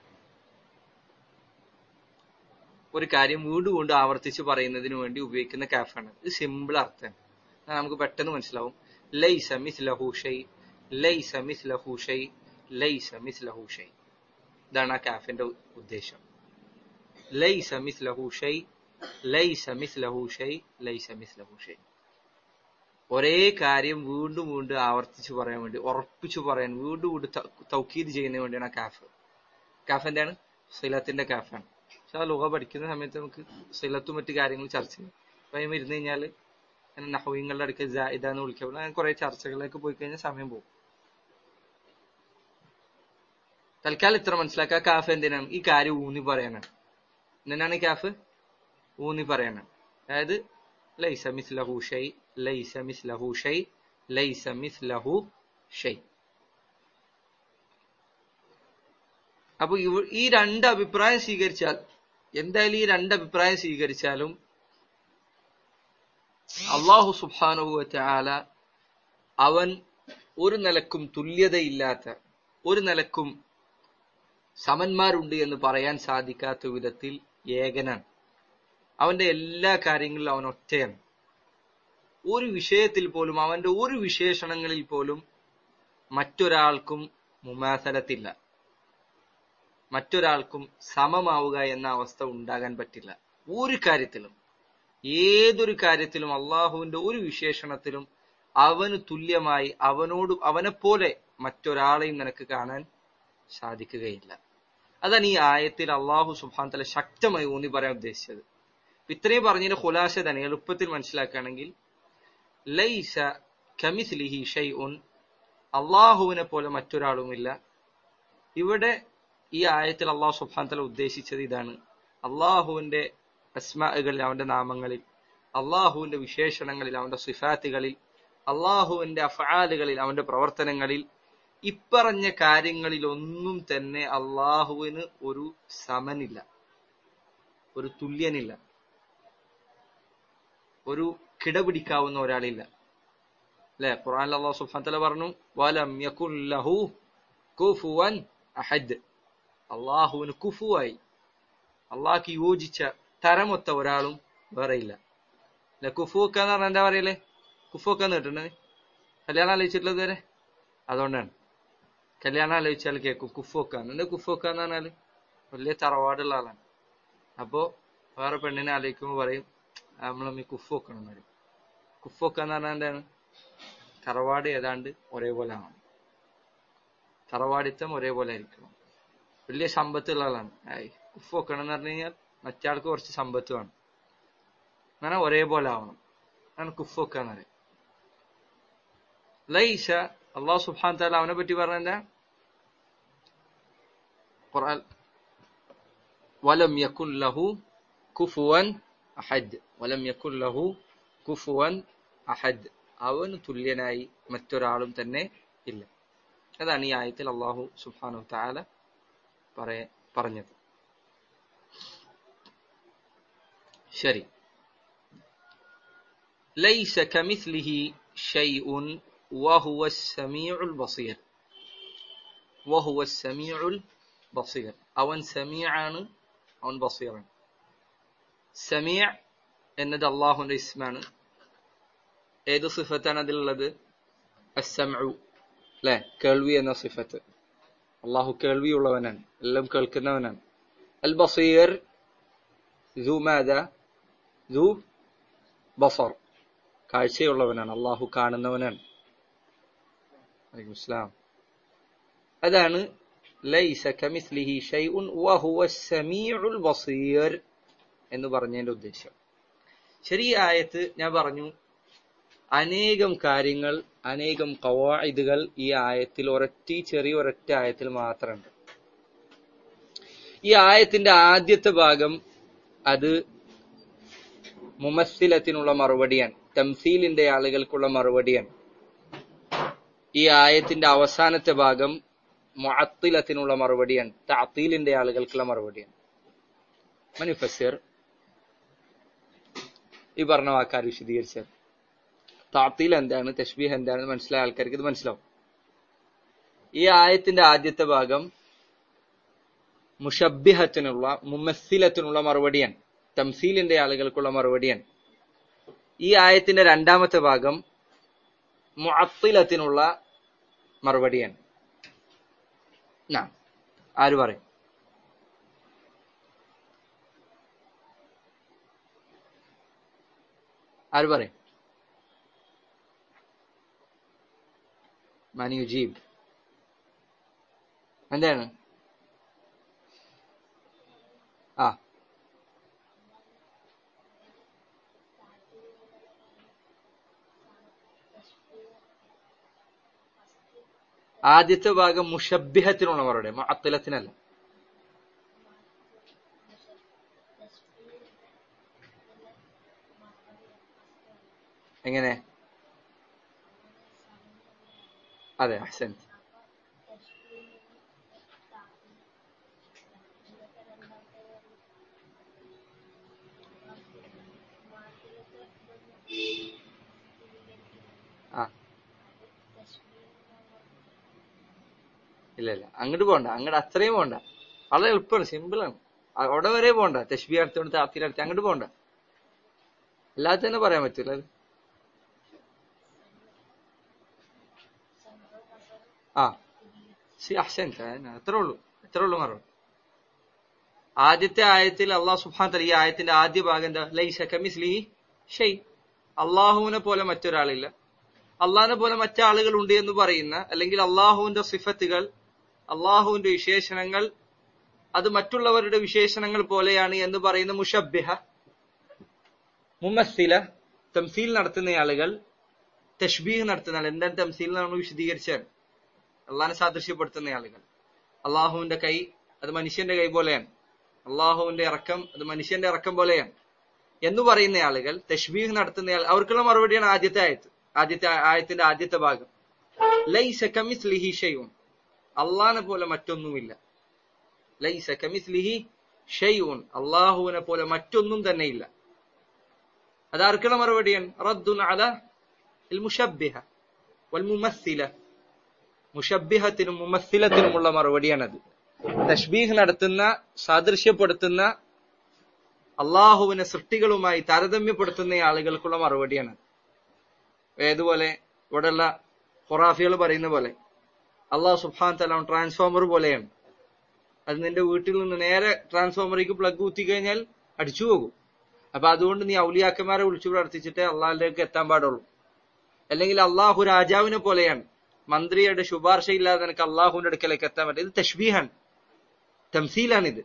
ഒരു കാര്യം വീണ്ടും വീണ്ടും ആവർത്തിച്ച് പറയുന്നതിന് വേണ്ടി ഉപയോഗിക്കുന്ന കാഫാണ് ഇത് സിമ്പിൾ അർത്ഥം നമുക്ക് പെട്ടെന്ന് മനസ്സിലാവും ലൈസ മിസ് ലഹൂഷൈ ലൈസ മിസ് ലഹൂഷൈ ലൈസ മിസ് ലഹൂഷൈ ഇതാണ് ആ കാഫിന്റെ ഉദ്ദേശം ലൈസ മിസ് ലഹൂഷൈ ലൈസ മിസ് ലഹൂഷൈ ലൈസ മിസ് ലഹൂഷൈ ഒരേ കാര്യം വീണ്ടും വീണ്ടും ആവർത്തിച്ച് പറയാൻ വേണ്ടി ഉറപ്പിച്ചു പറയാൻ വീണ്ടും വീണ്ടും തൗക്കീത് ചെയ്യുന്നതിന് വേണ്ടിയാണ് ആ കാഫ് കാഫ് എന്താണ് സിലത്തിന്റെ കാഫാണ് പക്ഷെ ആ ലുഹ പഠിക്കുന്ന സമയത്ത് നമുക്ക് സിലത്തും മറ്റു കാര്യങ്ങൾ ചർച്ച ചെയ്യും അപ്പൊ അതിന് ഇരുന്ന് കഴിഞ്ഞാൽ നഹവീങ്ങളുടെ അടുക്കൽ ഇതാന്ന് വിളിക്കപ്പെടും അങ്ങനെ കുറെ ചർച്ചകളിലേക്ക് പോയി കഴിഞ്ഞാൽ സമയം പോകും തൽക്കാലം ഇത്ര മനസ്സിലാക്കുക കാഫ് എന്തിനാണ് ഈ കാര്യം ഊന്നി പറയാനാണ് എന്തിനാണ് ഈ കാഫ് ഊന്നി പറയാനാണ് അതായത് ലൈസ മിസ് ലഹു ഷൈ ലൈസ മിസ് ലഹു ഷൈ ലൈസ മിസ് ലഹു ഷൈ അപ്പൊ ഈ രണ്ട് അഭിപ്രായം സ്വീകരിച്ചാൽ എന്തായാലും ഈ രണ്ട് അഭിപ്രായം സ്വീകരിച്ചാലും അള്ളാഹു സുബാനുഭവത്തെ ആല അവൻ ഒരു നിലക്കും തുല്യതയില്ലാത്ത ഒരു നിലക്കും സമന്മാരുണ്ട് എന്ന് പറയാൻ സാധിക്കാത്ത വിധത്തിൽ ഏകനാണ് അവന്റെ എല്ലാ കാര്യങ്ങളിലും അവൻ ഒറ്റയാണ് ഒരു വിഷയത്തിൽ പോലും അവന്റെ ഒരു വിശേഷണങ്ങളിൽ പോലും മറ്റൊരാൾക്കും മുമാസലത്തില്ല മറ്റൊരാൾക്കും സമമാവുക എന്ന അവസ്ഥ ഉണ്ടാകാൻ പറ്റില്ല ഒരു കാര്യത്തിലും ഏതൊരു കാര്യത്തിലും അള്ളാഹുവിന്റെ ഒരു വിശേഷണത്തിലും അവന് തുല്യമായി അവനോട് അവനെപ്പോലെ മറ്റൊരാളെയും നിനക്ക് കാണാൻ സാധിക്കുകയില്ല അതാണ് ഈ ആയത്തിൽ അള്ളാഹു സുബാൻ തല ശക്തമായി ഊന്നി പറയാൻ ഉദ്ദേശിച്ചത് ഇത്രയും പറഞ്ഞതിന്റെ ഖുലാശ തന്നെ എളുപ്പത്തിൽ മനസ്സിലാക്കുകയാണെങ്കിൽ ലൈസ കമിസ്ലിഹി ഷൈ ഉൻ അള്ളാഹുവിനെ പോലെ മറ്റൊരാളുമില്ല ഇവിടെ ഈ ആയത്തിൽ അള്ളാഹു സുബാൻ തല ഉദ്ദേശിച്ചത് ഇതാണ് അള്ളാഹുവിന്റെ അസ്മാകളിൽ അവന്റെ നാമങ്ങളിൽ അള്ളാഹുവിന്റെ വിശേഷണങ്ങളിൽ അവന്റെ സിഫാത്തുകളിൽ അള്ളാഹുവിന്റെ അഫാലുകളിൽ അവന്റെ പ്രവർത്തനങ്ങളിൽ ഇപ്പറഞ്ഞ കാര്യങ്ങളിൽ ഒന്നും തന്നെ അള്ളാഹുവിന് ഒരു സമനില്ല ഒരു തുല്യനില്ല ഒരു കിടപിടിക്കാവുന്ന ഒരാളില്ല അല്ലെ ഖുർആൻ അള്ളാഹു സുബ്ഹാനഹു തആല പറഞ്ഞു വലം യകുൻ ലഹു കുഫുവൻ അഹദ് അള്ളാഹുവിന് കുഫുവായി അള്ളാഹ്ക്ക് യോജിച്ച തരമൊത്ത ഒരാളും വേറെ ഇല്ല അല്ലെ കുഫുക്ക എന്ന് പറഞ്ഞാൽ എന്താ പറയല്ലേ കുഫുക്ക എന്ന് കേട്ടിട്ടുണ്ട് കല്യാണം ആലോചിച്ചിട്ടുള്ളത് വരെ അതുകൊണ്ടാണ് കല്യാണം ആലോചിച്ചാൽ കേൾക്കും കുഫുക്ക എന്താ കുഫുക്ക എന്ന് പറഞ്ഞാല് വലിയ തറവാടുള്ള ആളാണ് അപ്പോ വേറെ പെണ്ണിനെ ആലോചിക്കുമ്പോൾ പറയും നമ്മളമ്മ കുഫ് വെക്കണം എന്ന് പറയും കുഫ് വെക്കുക എന്ന് പറഞ്ഞാൽ എന്താണ് തറവാട് ഏതാണ്ട് ഒരേപോലെ ആണ് തറവാടിത്തം ഒരേപോലെ ആയിരിക്കണം വലിയ സമ്പത്തുള്ള ആളാണ് കുഫ് വെക്കണം എന്ന് പറഞ്ഞു കഴിഞ്ഞാൽ മറ്റാൾക്ക് കുറച്ച് സമ്പത്ത് വേണം അങ്ങനെ ഒരേപോലെ ആവണം അതാണ് കുഫ് വെക്കുക എന്ന് പറയും ലൈസ അള്ളാഹു സുബ്ഹാൻ താല അവനെ പറ്റി പറഞ്ഞ ഖുർആൻ വലം യകുൻ ലഹു കുഫുവൻ അഹദ് വലം യകുൻ ലഹു കുഫുവൻ അഹദ് അവന് തുല്യനായി മറ്റൊരാളും തന്നെ ഇല്ല അതാണ് ഈ ആയത്തിൽ അള്ളാഹു സുബ്ഹാനഹു തആല പറയ പറഞ്ഞത് ശരി ലൈസ കമിസ്ലിഹി ഷൈഉൻ വഹുവ സമീഉൽ ബസീർ വഹുവ സമീഉൽ ബസീർ അവൻ സമീആണ് അവൻ ബസീറാണ് സമീഅ എന്നത് അള്ളാഹുവിന്റെ ഇസ്മാണ് ഏത് സിഫത്താണ് അതിലുള്ളത് അസംഉ അല്ലെ കേൾവി എന്ന സിഫത്ത് അള്ളാഹു കേൾവിയുള്ളവനാണ് എല്ലാം കേൾക്കുന്നവനാണ് അൽ ബസീർ ذو ماذا ذو ബസർ കാഴ്ചയുള്ളവനാണ് അള്ളാഹു കാണുന്നവനാണ് ഇസ്ലാം അതാണ് ലൈസ കമിസ്ലിഹി ഷൈഉൻ വഹുവ സമീഉൽ ബസീർ എന്ന് പറഞ്ഞതിന്റെ ഉദ്ദേശം ശരി ഈ ആയത്ത് ഞാൻ പറഞ്ഞു അനേകം കാര്യങ്ങൾ അനേകം കവായിദുകൾ ഈ ആയത്തിൽ ഒരൊറ്റ ചെറിയ ഒരൊറ്റ ആയത്തിൽ മാത്രമുണ്ട് ഈ ആയത്തിന്റെ ആദ്യത്തെ ഭാഗം അത് മുമസ്സിലത്തിനുള്ള മറുപടിയാണ് തംസീലിന്റെ ആളുകൾക്കുള്ള മറുപടിയാണ് ഈ ആയത്തിന്റെ അവസാനത്തെ ഭാഗം മുഅത്തിലത്തിനുള്ള മറുപടിയാണ് താത്തീലിന്റെ ആളുകൾക്കുള്ള മറുപടിയാണ് മനുഫസിർ ഈ പറഞ്ഞ വാക്കാർ വിശദീകരിച്ചത് താത്തീൽ എന്താണ് തഷ്ബീഹ് എന്താണ് മനസ്സിലായ ആൾക്കാർക്ക് ഇത് മനസ്സിലാവും ഈ ആയത്തിന്റെ ആദ്യത്തെ ഭാഗം മുഷബിഹത്തിനുള്ള മുമസ്സിലത്തിനുള്ള മറുപടിയാണ് തംസീലിന്റെ ആളുകൾക്കുള്ള മറുപടിയാണ് ഈ ആയത്തിന്റെ രണ്ടാമത്തെ ഭാഗം മുഅത്തിലത്തിനുള്ള മറുപടിയാണ് നാ ആര് പറയും ആര് പറയും മൻ യുജീബ് എന്താണ് ആ ആദ്യത്തെ ഭാഗം മുഷബിഹത്തിനുള്ള മറുപടി മുഅത്തിലത്തിനല്ല എങ്ങനെ അതെ അഹ്സൻ ആ ഇല്ല ഇല്ല അങ്ങോട്ട് പോണ്ട അങ്ങോട്ട് അത്രയും പോണ്ട വളരെ എളുപ്പമാണ് സിമ്പിളാണ് അവിടെ വരെ പോണ്ട തശ്ബി അടുത്തോണ്ട് താത്തിൽ അടുത്ത് അങ്ങോട്ട് പോണ്ട അല്ലാതെ തന്നെ പറയാൻ പറ്റൂല അത് ആ ശരി അഹ്സൻ അത്രേ ഉള്ളൂ അത്രേ ഉള്ളൂ മറുപടി ആദ്യത്തെ ആയത്തിൽ അള്ളാഹു സുബ്ഹാൻ തല ഈ ആയത്തിന്റെ ആദ്യ ഭാഗം എന്താ ലൈസ കമിസ്ലിഹി ഷെയ് അള്ളാഹുവിനെ പോലെ മറ്റൊരാളില്ല അള്ളാഹിനെ പോലെ മറ്റാളുകൾ ഉണ്ട് എന്ന് പറയുന്ന അല്ലെങ്കിൽ അള്ളാഹുവിന്റെ സിഫത്തുകൾ അള്ളാഹുവിന്റെ വിശേഷണങ്ങൾ അത് മറ്റുള്ളവരുടെ വിശേഷണങ്ങൾ പോലെയാണ് എന്ന് പറയുന്ന മുഷബിഹ മുമസ്സില തംസീൽ നടത്തുന്ന ആളുകൾ തഷ്ബീഹ് നടത്തുന്ന ആൾ എന്താണ് തംസീൽ എന്നാണ് വിശദീകരിച്ചാൽ അള്ളാഹിനെ സാദൃശ്യപ്പെടുത്തുന്ന ആളുകൾ അള്ളാഹുവിന്റെ കൈ അത് മനുഷ്യന്റെ കൈ പോലെയാണ് അള്ളാഹുവിന്റെ ഇറക്കം അത് മനുഷ്യന്റെ ഇറക്കം പോലെയാണ് എന്ന് പറയുന്ന ആളുകൾ തഷ്ബീഹ് നടത്തുന്ന ആൾ അവർക്കുള്ള മറുപടിയാണ് ആദ്യത്തെ ആയത്ത് ആദ്യത്തെ ആയത്തിന്റെ ആദ്യത്തെ ഭാഗം ലൈസ കമിസ്ലിഹി ഷൈഉൻ അള്ളാഹിനെ പോലെ മറ്റൊന്നുമില്ല ലൈസ കമിസ്ലിഹി ഷൈഉൻ അള്ളാഹുവിനെ പോലെ മറ്റൊന്നും തന്നെ ഇല്ല അതാർക്കുള്ള മറുപടിയാണ് റദ്ദുൻ അല മുഷബിഹ വൽ മുമസ്സില മുഷബിഹത്തിനും മുമസ്സിലത്തിനുമുള്ള മറുപടിയാണത് തഷ്ബീഹ് നടത്തുന്ന സാദൃശ്യപ്പെടുത്തുന്ന അള്ളാഹുവിനെ സൃഷ്ടികളുമായി താരതമ്യപ്പെടുത്തുന്ന ആളുകൾക്കുള്ള മറുപടിയാണ് ഏതുപോലെ ഇവിടെയുള്ള ഖുറാഫികൾ പറയുന്ന പോലെ അള്ളാഹു സുബ്ഹാൻ തല ട്രാൻസ്ഫോമർ പോലെയാണ് അത് നിന്റെ വീട്ടിൽ നിന്ന് നേരെ ട്രാൻസ്ഫോമറിലേക്ക് പ്ലഗ് കുത്തി കഴിഞ്ഞാൽ അടിച്ചു പോകും അപ്പൊ അതുകൊണ്ട് നീ ഔലിയാക്കന്മാരെ വിളിച്ചു പ്രാർത്ഥിച്ചിട്ട് അള്ളാഹിലേക്ക് എത്താൻ പാടുള്ളൂ അല്ലെങ്കിൽ അള്ളാഹു രാജാവിനെ പോലെയാണ് മന്ത്രിയുടെ ശുപാർശയില്ലാതെ നിനക്ക് അള്ളാഹുവിന്റെ അടുക്കലേക്ക് എത്താൻ പറ്റും ഇത് തഷ്ബീഹാണ് തംസീലാണിത്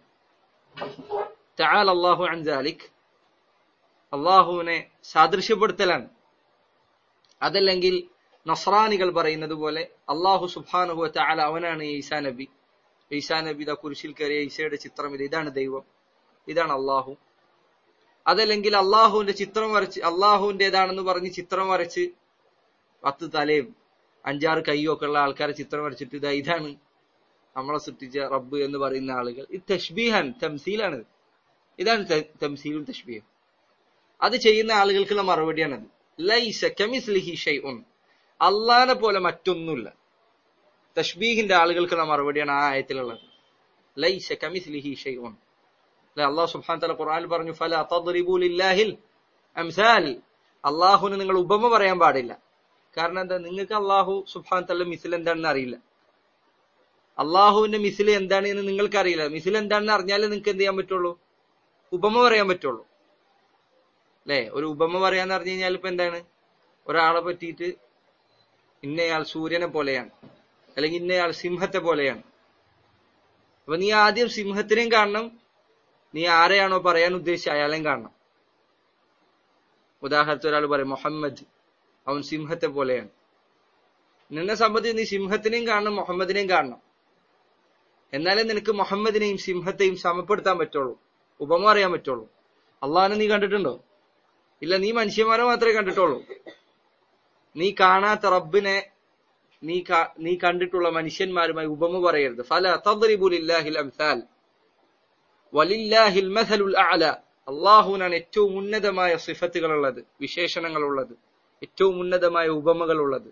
തആല അള്ളാഹു അൻ ദാലിക് അള്ളാഹുവിനെ സാദൃശ്യപ്പെടുത്തലാണ് അതല്ലെങ്കിൽ നസ്രാനികൾ പറയുന്നത് പോലെ അള്ളാഹു സുബാനുഹു തആല അവനാണ് ഈസാ നബി ഈസാ നബി ദ കുരിശിൽ കയറിയ ഈസയുടെ ചിത്രം ഇത് ഇതാണ് ദൈവം ഇതാണ് അള്ളാഹു അതല്ലെങ്കിൽ അള്ളാഹുവിന്റെ ചിത്രം വരച്ച് അള്ളാഹുവിന്റേതാണെന്ന് പറഞ്ഞ് ചിത്രം വരച്ച് പത്ത് തലയും അഞ്ചാറ് കൈയും ഒക്കെ ഉള്ള ആൾക്കാരെ ചിത്രം വരച്ചിട്ട് ഇതാ ഇതാണ് നമ്മളെ സൃഷ്ടിച്ച റബ്ബ് എന്ന് പറയുന്ന ആളുകൾ ഇത് തഷ്ബീഹാൻ തംസീലാണ് ഇതാണ് തംസീലും തഷ്ബീഹും അത് ചെയ്യുന്ന ആളുകൾക്കുള്ള മറുപടിയാണത് ലൈസ കമിസ്ലിഹി ഷൈഉൻ അള്ളാനെ പോലെ മറ്റൊന്നുമില്ല തഷ്ബീഹിന്റെ ആളുകൾക്കുള്ള മറുപടിയാണ് ആ ആയത്തിലുള്ളത് ലൈസ കമിസ്ലിഹി ഷൈഉൻ അല്ലെ അള്ളാഹു സുബ്ഹാനഹു തആല ഖുർആനിൽ പറഞ്ഞു ഫല തദ്രിബു ലില്ലാഹിൽ അംസാൽ അള്ളാഹുവിന് നിങ്ങൾ ഉപമ പറയാൻ പാടില്ല കാരണം എന്താ നിങ്ങൾക്ക് അള്ളാഹു സുബ്ഹാനഹു തആല മിസിൽ എന്താണെന്ന് അറിയില്ല അള്ളാഹുവിന്റെ മിസിൽ എന്താണ് എന്ന് നിങ്ങൾക്ക് അറിയില്ല മിസിൽ എന്താണെന്ന് അറിഞ്ഞാലേ നിങ്ങൾക്ക് എന്ത് ചെയ്യാൻ പറ്റുള്ളൂ ഉപമ പറയാൻ പറ്റുള്ളൂ അല്ലെ ഒരു ഉപമ പറയാന്ന് പറഞ്ഞു കഴിഞ്ഞാൽ ഇപ്പൊ എന്താണ് ഒരാളെ പറ്റിയിട്ട് ഇന്നയാൾ സൂര്യനെ പോലെയാണ് അല്ലെങ്കിൽ ഇന്നയാൾ സിംഹത്തെ പോലെയാണ് അപ്പൊ നീ ആദ്യം സിംഹത്തിനെയും കാണണം നീ ആരെയാണോ പറയാൻ ഉദ്ദേശിച്ച അയാളെയും കാണണം ഉദാഹരണത്തിന് ഒരാൾ പറയും മുഹമ്മദ് അവൻ സിംഹത്തെ പോലെയാണ് നിന്നെ സംബന്ധിച്ച് നീ സിംഹത്തിനെയും കാണണം മുഹമ്മദിനെയും കാണണം എന്നാലേ നിനക്ക് മുഹമ്മദിനെയും സിംഹത്തെയും സമപ്പെടുത്താൻ പറ്റുള്ളൂ ഉപമ അറിയാൻ പറ്റുള്ളൂ അള്ളാഹിനെ നീ കണ്ടിട്ടുണ്ടോ ഇല്ല നീ മനുഷ്യന്മാരെ മാത്രമേ കണ്ടിട്ടുള്ളൂ നീ കാണാത്ത റബ്ബിനെ നീ നീ കണ്ടിട്ടുള്ള മനുഷ്യന്മാരുമായി ഉപമ പറയരുത് ഫല തദ്രിബുലില്ലാഹിൽ അംസാൽ വലില്ലാഹിൽ മസലുൽ അഅല അള്ളാഹുവിനാണ് ഏറ്റവും ഉന്നതമായ സിഫത്തുകളുള്ളത് വിശേഷണങ്ങളുള്ളത് ഏറ്റവും ഉന്നതമായ ഉപമകളുള്ളത്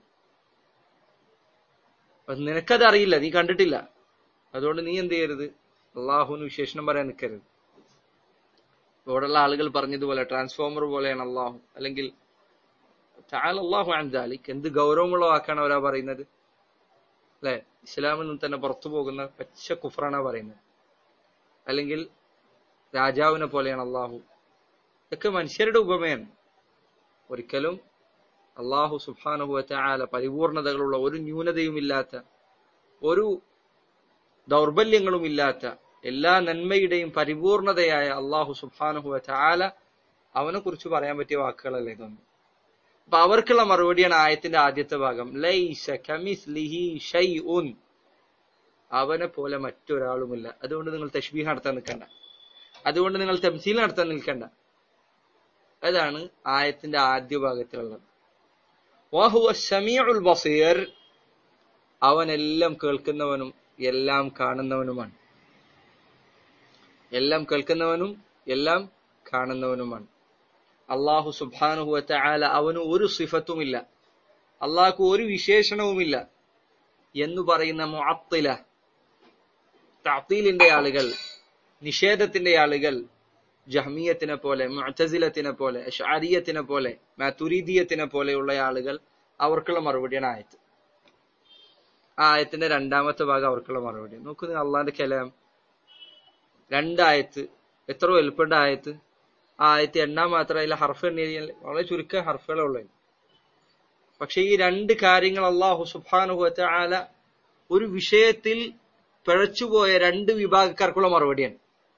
നിനക്കത് അറിയില്ല നീ കണ്ടിട്ടില്ല അതുകൊണ്ട് നീ എന്ത് ചെയ്യരുത് അള്ളാഹുവിന് വിശേഷണം പറയാൻ നിൽക്കരുത് ഇവിടെയുള്ള ആളുകൾ പറഞ്ഞതുപോലെ ട്രാൻസ്ഫോമർ പോലെയാണ് അള്ളാഹു അല്ലെങ്കിൽ അള്ളാഹു അൻദാലിക് എന്ത് ഗൗരവമുള്ള വാക്കാണ് അവരാ പറയുന്നത് അല്ലെ ഇസ്ലാമിൽ നിന്ന് തന്നെ പുറത്തു പോകുന്ന പച്ച കുഫറാണ് പറയുന്നത് അല്ലെങ്കിൽ രാജാവിനെ പോലെയാണ് അള്ളാഹു ഇതൊക്കെ മനുഷ്യരുടെ ഉപമയാണ് ഒരിക്കലും അള്ളാഹു സുബാനുഭവത്ത ആല പരിപൂർണതകളുള്ള ഒരു ന്യൂനതയും ഇല്ലാത്ത ഒരു ദൗർബല്യങ്ങളും ഇല്ലാത്ത എല്ലാ നന്മയുടെയും പരിപൂർണതയായ അള്ളാഹു സുബാനുഭവത്ത ആല അവനെ കുറിച്ച് പറയാൻ പറ്റിയ വാക്കുകളല്ലേ ഇതൊന്നും അപ്പൊ അവർക്കുള്ള മറുപടിയാണ് ആയത്തിന്റെ ആദ്യത്തെ ഭാഗം ലൈസ കമിസ്ലിഹി ഷൈഉൻ അവനെ പോലെ മറ്റൊരാളുമില്ല അതുകൊണ്ട് നിങ്ങൾ തഷ്ബീഹ് നടത്താൻ നിൽക്കണ്ട അതുകൊണ്ട് നിങ്ങൾ തംസീൽ നടത്താൻ നിൽക്കണ്ട അതാണ് ആയത്തിന്റെ ആദ്യ ഭാഗത്തിലുള്ളത് വഹുവ സമീഉൽ ബസീർ അവൻ എല്ലാം കേൾക്കുന്നവനും എല്ലാം കാണുന്നവനുമാണ് എല്ലാം കേൾക്കുന്നവനും എല്ലാം കാണുന്നവനുമാണ് അള്ളാഹു സുബാനുഹുവത്ത ആല അവന് ഒരു സിഫത്തുമില്ല അള്ളാഹ്ക്ക് ഒരു വിശേഷണവുമില്ല എന്ന് പറയുന്ന മുഅത്തില തഅത്തീലിന്റെ ആളുകൾ നിഷേധത്തിന്റെ ആളുകൾ ജഹ്മിയത്തിനെ പോലെ മുഅ്തസിലത്തിനെ പോലെ അഷ്അരിയത്തിനെ പോലെ മാതുരീദിയത്തിനെ പോലെയുള്ള ആളുകൾ അവർക്കുള്ള മറുപടിയാണ് ആയത്ത് ആ ആയത്തിന്റെ രണ്ടാമത്തെ ഭാഗം അവർക്കുള്ള മറുപടി നോക്കൂ നിങ്ങൾ അള്ളാന്റെ കലാം രണ്ടായത്ത് എത്ര വലുപ്പമുണ്ട് ആയത്ത് ആ ആയത്ത് എണ്ണാൻ മാത്രം അതിൽ ഹർഫ് എണ്ണി വളരെ ചുരുക്ക ഹർഫുകളേ ഉള്ളൂ പക്ഷെ ഈ രണ്ട് കാര്യങ്ങൾ അള്ളാഹു സുബാനുഹത്ത ആല ഒരു വിഷയത്തിൽ പിഴച്ചുപോയ രണ്ട് വിഭാഗക്കാർക്കുള്ള മറുപടിയാണ്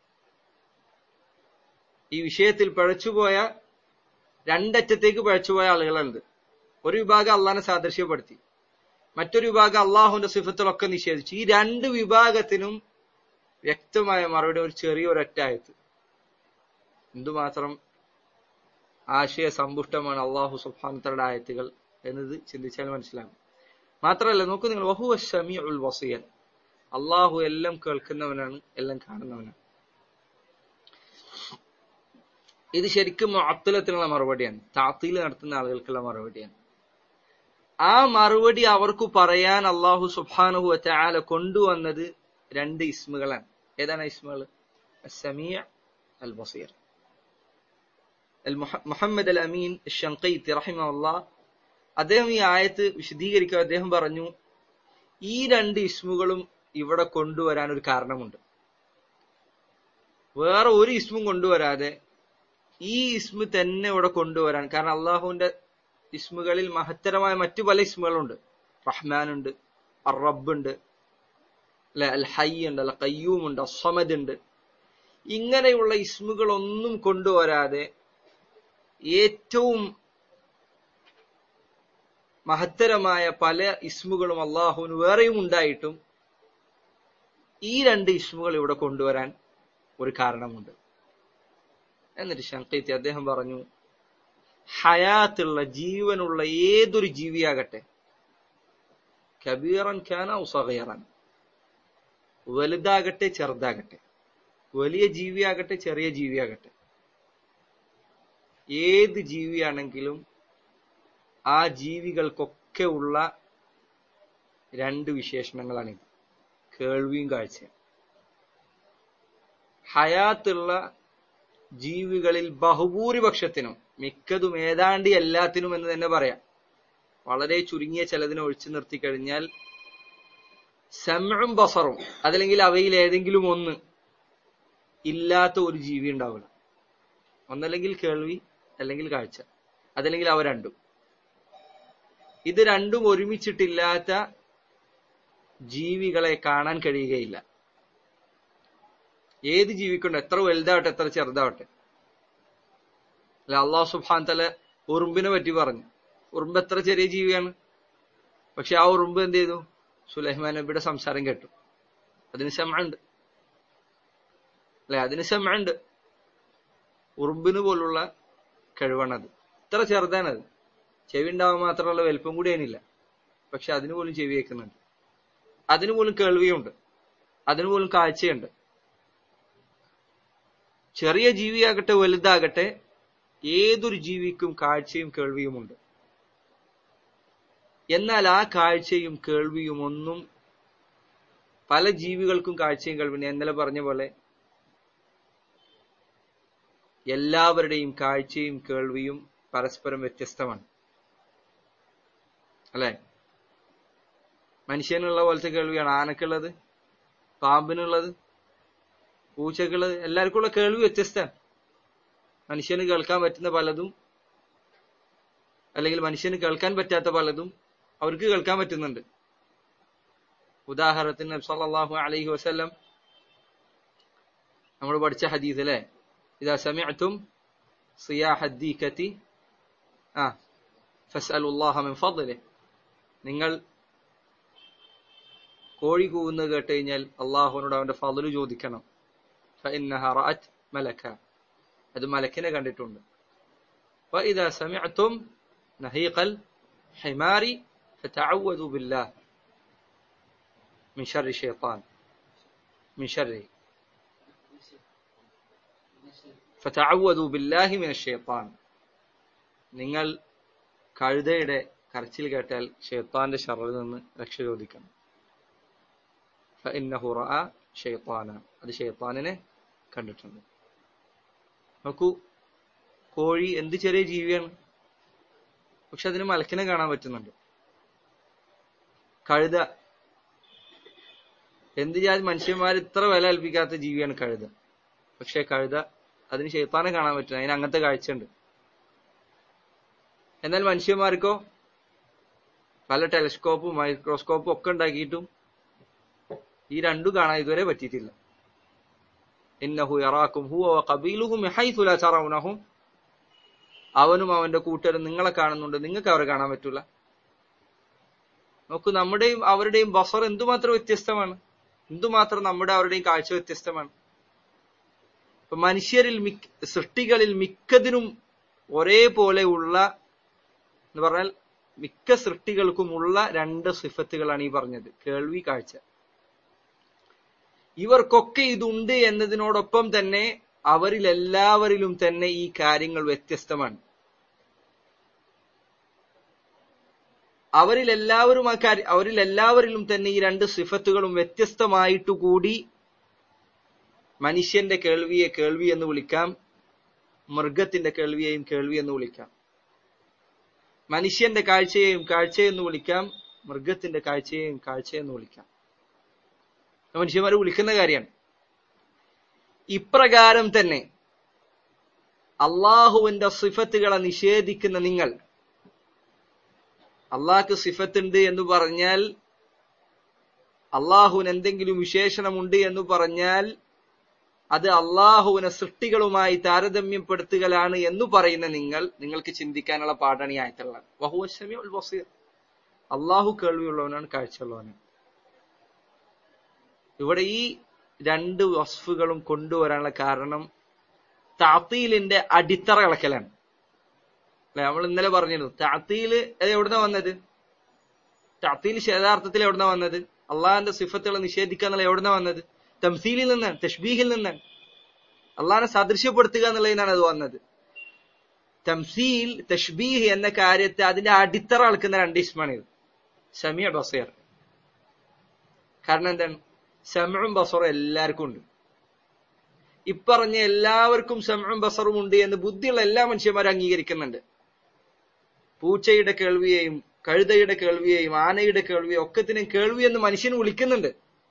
ഈ വിഷയത്തിൽ പിഴച്ചുപോയ രണ്ടറ്റത്തേക്ക് പിഴച്ചുപോയ ആളുകളുണ്ട് ഒരു വിഭാഗം അള്ളാഹിനെ സാദൃശ്യപ്പെടുത്തി മറ്റൊരു വിഭാഗം അള്ളാഹുവിന്റെ സിഫത്തിലൊക്കെ നിഷേധിച്ചു ഈ രണ്ട് വിഭാഗത്തിനും വ്യക്തമായ മറുപടി ഒരു ചെറിയ ഒരൊറ്റ ആയത്ത് എന്തുമാത്രം ആശയ സമ്പുഷ്ടമാണ് അള്ളാഹു സുബാനത്തരുടെ ആയത്തുകൾ എന്നത് ചിന്തിച്ചാൽ മനസ്സിലാകും മാത്രമല്ല നോക്കൂ നിങ്ങൾ വഹു ഷമി ഉൽ വസിയൻ അള്ളാഹു എല്ലാം കേൾക്കുന്നവനാണ് എല്ലാം കാണുന്നവനാണ് ഇത് ശരിക്കും അത്തലത്തിനുള്ള മറുപടിയാണ് താത്തിൽ നടത്തുന്ന ആളുകൾക്കുള്ള മറുപടിയാണ് ആ മറുപടി അവർക്ക് പറയാൻ അള്ളാഹു സുബാനുഹു ആല കൊണ്ടുവന്നത് രണ്ട് ഇസ്മുകളാണ് ഏതാണ് ഇസ്മുകൾ സമീഅ അൽ ബസീർ മുഹമ്മദ് അൽ അമീൻ ഷങ്കൈത്തി റഹിമല്ല അദ്ദേഹം ഈ ആയത്ത് വിശദീകരിക്കുക അദ്ദേഹം പറഞ്ഞു ഈ രണ്ട് ഇസ്മുകളും ഇവിടെ കൊണ്ടുവരാൻ ഒരു കാരണമുണ്ട് വേറെ ഒരു ഇസ്മും കൊണ്ടുവരാതെ ഈ ഇസ്മു തന്നെ ഇവിടെ കൊണ്ടുവരാൻ കാരണം അള്ളാഹുവിന്റെ ഇസ്മുകളിൽ മഹത്തരമായ മറ്റു പല ഇസ്മുകളുണ്ട് റഹ്മാൻ ഉണ്ട് അർ റബ്ബ് ഉണ്ട് അല്ലെ അൽ ഹൈ ഉണ്ട് അൽ കയ്യൂം ഉണ്ട് അസമദ് ഉണ്ട് ഇങ്ങനെയുള്ള ഇസ്മുകളൊന്നും കൊണ്ടുവരാതെ ഏറ്റവും മഹത്തരമായ പല ഇസ്മുകളും അള്ളാഹുവിന് വേറെയും ഉണ്ടായിട്ടും ഈ രണ്ട് ഇസ്മുകൾ ഇവിടെ കൊണ്ടുവരാൻ ഒരു കാരണമുണ്ട് എന്നിട്ട് ശങ്കൈത്തി അദ്ദേഹം പറഞ്ഞു ഹയാത്തുള്ള ജീവനുള്ള ഏതൊരു ജീവിയാകട്ടെ കബീറൻ ഖാന ഉസഹയറൻ വലുതാകട്ടെ ചെറുതാകട്ടെ വലിയ ജീവിയാകട്ടെ ചെറിയ ജീവിയാകട്ടെ ഏത് ജീവിയാണെങ്കിലും ആ ജീവികൾക്കൊക്കെ ഉള്ള രണ്ട് വിശേഷണങ്ങളാണിത് കേൾവിയും കാഴ്ചയും ഹയാത്തുള്ള ജീവികളിൽ ബഹുഭൂരിപക്ഷത്തിനും മിക്കതും ഏതാണ്ട് എല്ലാത്തിനും എന്ന് തന്നെ പറയാം വളരെ ചുരുങ്ങിയ ചിലതിനെ ഒഴിച്ചു നിർത്തി കഴിഞ്ഞാൽ സമഴും ബസറും അതല്ലെങ്കിൽ അവയിൽ ഏതെങ്കിലും ഒന്ന് ഇല്ലാത്ത ഒരു ജീവി ഉണ്ടാവില്ല ഒന്നല്ലെങ്കിൽ കേൾവി അല്ലെങ്കിൽ കാഴ്ച അതല്ലെങ്കിൽ അവ രണ്ടും ഇത് രണ്ടും ഒരുമിച്ചിട്ടില്ലാത്ത ജീവികളെ കാണാൻ കഴിയുകയില്ല ഏത് ജീവിക്കുണ്ടോ എത്ര വലുതാവട്ടെ എത്ര ചെറുതാവട്ടെ അല്ല അള്ളാഹു സുബാൻ തല ഉറുമ്പിനെ പറ്റി പറഞ്ഞു ഉറുമ്പ് എത്ര ചെറിയ ജീവിയാണ് പക്ഷെ ആ ഉറുമ്പ് എന്ത് ചെയ്തു സുലൈമാൻ നബിയുടെ സംസാരം കേട്ടു അതിന് ശമുണ്ട് അല്ലെ അതിന് ശമുണ്ട് ഉറുമ്പിന് പോലുള്ള കഴിവാണത് ഇത്ര ചെറുതാണത് ചെവി ഉണ്ടാവാൻ മാത്രമുള്ള വലിപ്പം കൂടി അതിനില്ല പക്ഷെ അതിന് പോലും ചെവി കേൾക്കുന്നുണ്ട് അതിന് പോലും കേൾവിയുണ്ട് അതിന് പോലും കാഴ്ചയുണ്ട് ചെറിയ ജീവിയാകട്ടെ വലുതാകട്ടെ ഏതൊരു ജീവിക്കും കാഴ്ചയും കേൾവിയുമുണ്ട് എന്നാൽ ആ കാഴ്ചയും കേൾവിയും ഒന്നും പല ജീവികൾക്കും കാഴ്ചയും കേൾവിയും ഞാൻ ഇന്നലെ പറഞ്ഞ പോലെ എല്ലാവരുടെയും കാഴ്ചയും കേൾവിയും പരസ്പരം വ്യത്യസ്തമാണ് അല്ലെ മനുഷ്യനുള്ള പോലത്തെ കേൾവിയാണ് ആനക്കുള്ളത് പാമ്പിനുള്ളത് പൂച്ചക്കുള്ളത് എല്ലാവർക്കും ഉള്ള കേൾവി വ്യത്യസ്തമാണ് മനുഷ്യന് കേൾക്കാൻ പറ്റുന്ന പലതും അല്ലെങ്കിൽ മനുഷ്യന് കേൾക്കാൻ പറ്റാത്ത പലതും അവർക്ക് കേൾക്കാൻ പറ്റുന്നുണ്ട് ഉദാഹരണത്തിന് നബി സല്ലല്ലാഹു അലൈഹി വസല്ലം നമ്മൾ പഠിച്ച ഹദീസ് അല്ലേ ഇതാ സമിഅതും സിയാഹ ദീകതി ആ ഫസ്അലുല്ലാഹ മിൻ ഫضله നിങ്ങൾ കോഴി കൂവുന്നത് കേട്ട് കഴിഞ്ഞാൽ അള്ളാഹുവിനോട് അവന്റെ ഫضല് ചോദിക്കണം فإنها رأت ملكا അത് മലക്കിനെ കണ്ടിട്ടുണ്ട് وإذا سمعتم نهيق الحمار فتعوذوا بالله من شر الشيطان من شره فتعوذوا بالله من الشيطان നിങ്ങൾ കഴുതയുടെ കരച്ചിൽ കേട്ടാൽ ഷെയ്ത്താന്റെ ഷറിൽ നിന്ന് രക്ഷ ചോദിക്കണം فإنه رأى ഷെയ്ത്താന അത് ഷെയ്ത്താനിനെ കണ്ടിട്ടുണ്ട് നോക്കൂ കോഴി എന്ത് ചെറിയ ജീവിയാണ് പക്ഷെ അതിന് മലക്കിനെ കാണാൻ പറ്റുന്നുണ്ട് കഴുത എന്ത് ജാതി മനുഷ്യന്മാർ ഇത്ര വില കൽപ്പിക്കാത്ത ജീവിയാണ് കഴുത പക്ഷെ കഴുത അതിന് ഷെയ്ത്താനെ കാണാൻ പറ്റും അതിന് അങ്ങനത്തെ കാഴ്ചയുണ്ട് എന്നാൽ മനുഷ്യന്മാർക്കോ പല ടെലിസ്കോപ്പും മൈക്രോസ്കോപ്പും ഒക്കെ ഉണ്ടാക്കിയിട്ടും ഈ രണ്ടും കാണാൻ ഇതുവരെ പറ്റിയിട്ടില്ല ഇന്നഹു യറാക്കും ഹുവ വഖബീലുഹും ഹൈസു ലാ തറൗനഹും അവനും അവന്റെ കൂട്ടരും നിങ്ങളെ കാണുന്നുണ്ട് നിങ്ങൾക്ക് അവരെ കാണാൻ പറ്റൂല നോക്കൂ നമ്മുടെയും അവരുടെയും ബസർ എന്തുമാത്രം വ്യത്യസ്തമാണ് എന്തുമാത്രം നമ്മുടെ അവരുടെയും കാഴ്ച വ്യത്യസ്തമാണ് ഇപ്പൊ മനുഷ്യരിൽ മിക്ക സൃഷ്ടികളിൽ മിക്കതിനും ഒരേപോലെ ഉള്ള എന്ന് പറഞ്ഞാൽ മിക്ക സൃഷ്ടികൾക്കുമുള്ള രണ്ട് സിഫത്തുകളാണ് ഈ പറഞ്ഞത് കേൾവി കാഴ്ച ഇവർക്കൊക്കെ ഇതുണ്ട് എന്നതിനോടൊപ്പം തന്നെ അവരിൽ എല്ലാവരിലും തന്നെ ഈ കാര്യങ്ങൾ വ്യത്യസ്തമാണ് അവരിൽ എല്ലാവരും ആ കാര്യം അവരിൽ എല്ലാവരിലും തന്നെ ഈ രണ്ട് സിഫത്തുകളും വ്യത്യസ്തമായിട്ടു കൂടി മനുഷ്യന്റെ കേൾവിയെ കേൾവി എന്ന് വിളിക്കാം മൃഗത്തിന്റെ കേൾവിയെയും കേൾവി എന്ന് വിളിക്കാം മനുഷ്യന്റെ കാഴ്ചയെയും കാഴ്ചയെന്ന് വിളിക്കാം മൃഗത്തിന്റെ കാഴ്ചയെയും കാഴ്ചയെന്ന് വിളിക്കാം മനുഷ്യന്മാരെ വിളിക്കുന്ന കാര്യമാണ് ഇപ്രകാരം തന്നെ അള്ളാഹുവിന്റെ സിഫത്തുകളെ നിഷേധിക്കുന്ന നിങ്ങൾ അള്ളാഹ്ക്ക് സിഫത്തുണ്ട് എന്ന് പറഞ്ഞാൽ അള്ളാഹുവിന് എന്തെങ്കിലും വിശേഷണമുണ്ട് എന്ന് പറഞ്ഞാൽ അത് അള്ളാഹുവിനെ സൃഷ്ടികളുമായി താരതമ്യപ്പെടുത്തുകയാണ് എന്ന് പറയുന്ന നിങ്ങൾ നിങ്ങൾക്ക് ചിന്തിക്കാനുള്ള പാഠാണ് ഈ ആയത്തുള്ളത് വഹുവശമി ഉൽ ബസീർ അള്ളാഹു കേൾവിയുള്ളവനാണ് കാഴ്ചയുള്ളവനാണ് ഇവിടെ ഈ രണ്ട് വസ്ഫുകളും കൊണ്ടുവരാനുള്ള കാരണം താത്തീലിന്റെ അടിത്തറ ഇളക്കലാണ് അല്ലെ നമ്മൾ ഇന്നലെ പറഞ്ഞിരുന്നു താത്തീല് എവിടുന്ന വന്നത് താത്തീൽ യഥാർത്ഥത്തിൽ എവിടുന്ന വന്നത് അള്ളാഹിന്റെ സിഫത്തുകളെ നിഷേധിക്കുക എന്നുള്ള എവിടുന്ന വന്നത് തംസീലിൽ നിന്നാണ് തഷ്ബീഹിൽ നിന്നാണ് അള്ളാഹിനെ സദൃശ്യപ്പെടുത്തുക എന്നുള്ളതിനാണ് അത് വന്നത് തംസീൽ തഷ്ബീഹ് എന്ന കാര്യത്തെ അതിന്റെ അടിത്തറ അളക്കുന്ന രണ്ട് ഇസ്മാണിത് സമീർ ബസീർ കാരണം എന്താണ് സമഴും ബസറും എല്ലാവർക്കും ഉണ്ട് ഇപ്പറഞ്ഞ എല്ലാവർക്കും സമഴും ബസറും ഉണ്ട് എന്ന് ബുദ്ധിയുള്ള എല്ലാ മനുഷ്യന്മാരും അംഗീകരിക്കുന്നുണ്ട് പൂച്ചയുടെ കേൾവിയെയും കഴുതയുടെ കേൾവിയെയും ആനയുടെ കേൾവിയെയും ഒക്കത്തിനും കേൾവി എന്ന് മനുഷ്യൻ വിളിക്കുന്നുണ്ട്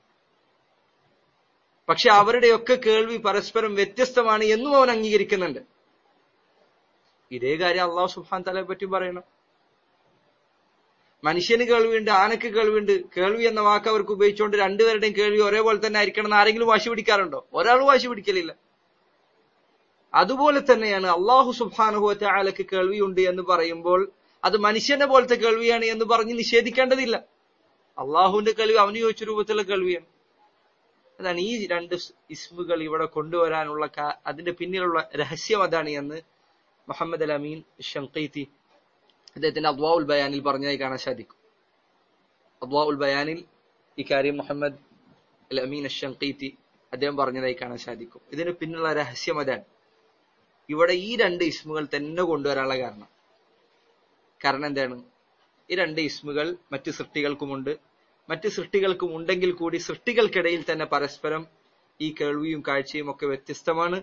പക്ഷെ അവരുടെയൊക്കെ കേൾവി പരസ്പരം വ്യത്യസ്തമാണ് എന്നും അവൻ അംഗീകരിക്കുന്നുണ്ട് ഇതേ കാര്യം അള്ളാഹു സുഹാൻ തലയെ പറ്റി പറയണം മനുഷ്യന് കേൾവിയുണ്ട് ആനക്ക് കേൾവിയുണ്ട് കേൾവി എന്ന വാക്ക് അവർക്ക് ഉപയോഗിച്ചുകൊണ്ട് രണ്ടുപേരുടെയും കേൾവി ഒരേപോലെ തന്നെ ആയിരിക്കണം എന്ന് ആരെങ്കിലും വാശി പിടിക്കാറുണ്ടോ ഒരാൾ വാശി പിടിക്കലില്ല അതുപോലെ തന്നെയാണ് അള്ളാഹു സുബാനുഹുവത്തെ ആലക്ക് കേൾവിയുണ്ട് എന്ന് പറയുമ്പോൾ അത് മനുഷ്യന്റെ പോലത്തെ കേൾവിയാണ് എന്ന് പറഞ്ഞ് നിഷേധിക്കേണ്ടതില്ല അള്ളാഹുവിന്റെ കേൾവി അവന് ചോദിച്ച രൂപത്തിലുള്ള കേൾവിയാണ് അതാണ് ഈ രണ്ട് ഇസ്മുകൾ ഇവിടെ കൊണ്ടുവരാനുള്ള അതിന്റെ പിന്നിലുള്ള രഹസ്യം അതാണ് എന്ന് മുഹമ്മദ് അൽ അമീൻ ഷങ്കീത്തി അദ്ദേഹത്തിന്റെ അദ്വാ ഉൽ ബയാനിൽ പറഞ്ഞതായി കാണാൻ സാധിക്കും അദ്വാ ഉൽ ബയാനിൽ ഇക്കാര്യം മുഹമ്മദ് അൽ അമീൻ ഷങ്കീത്തി അദ്ദേഹം പറഞ്ഞതായി കാണാൻ സാധിക്കും ഇതിന് പിന്നിലുള്ള രഹസ്യം അതാണ് ഇവിടെ ഈ രണ്ട് ഇസ്മുകൾ തന്നെ കൊണ്ടുവരാനുള്ള കാരണം കാരണം എന്താണ് ഈ രണ്ട് ഇസ്മുകൾ മറ്റ് സൃഷ്ടികൾക്കുമുണ്ട് മറ്റ് സൃഷ്ടികൾക്കും ഉണ്ടെങ്കിൽ കൂടി സൃഷ്ടികൾക്കിടയിൽ തന്നെ പരസ്പരം ഈ കേൾവിയും കാഴ്ചയും ഒക്കെ വ്യത്യസ്തമാണ്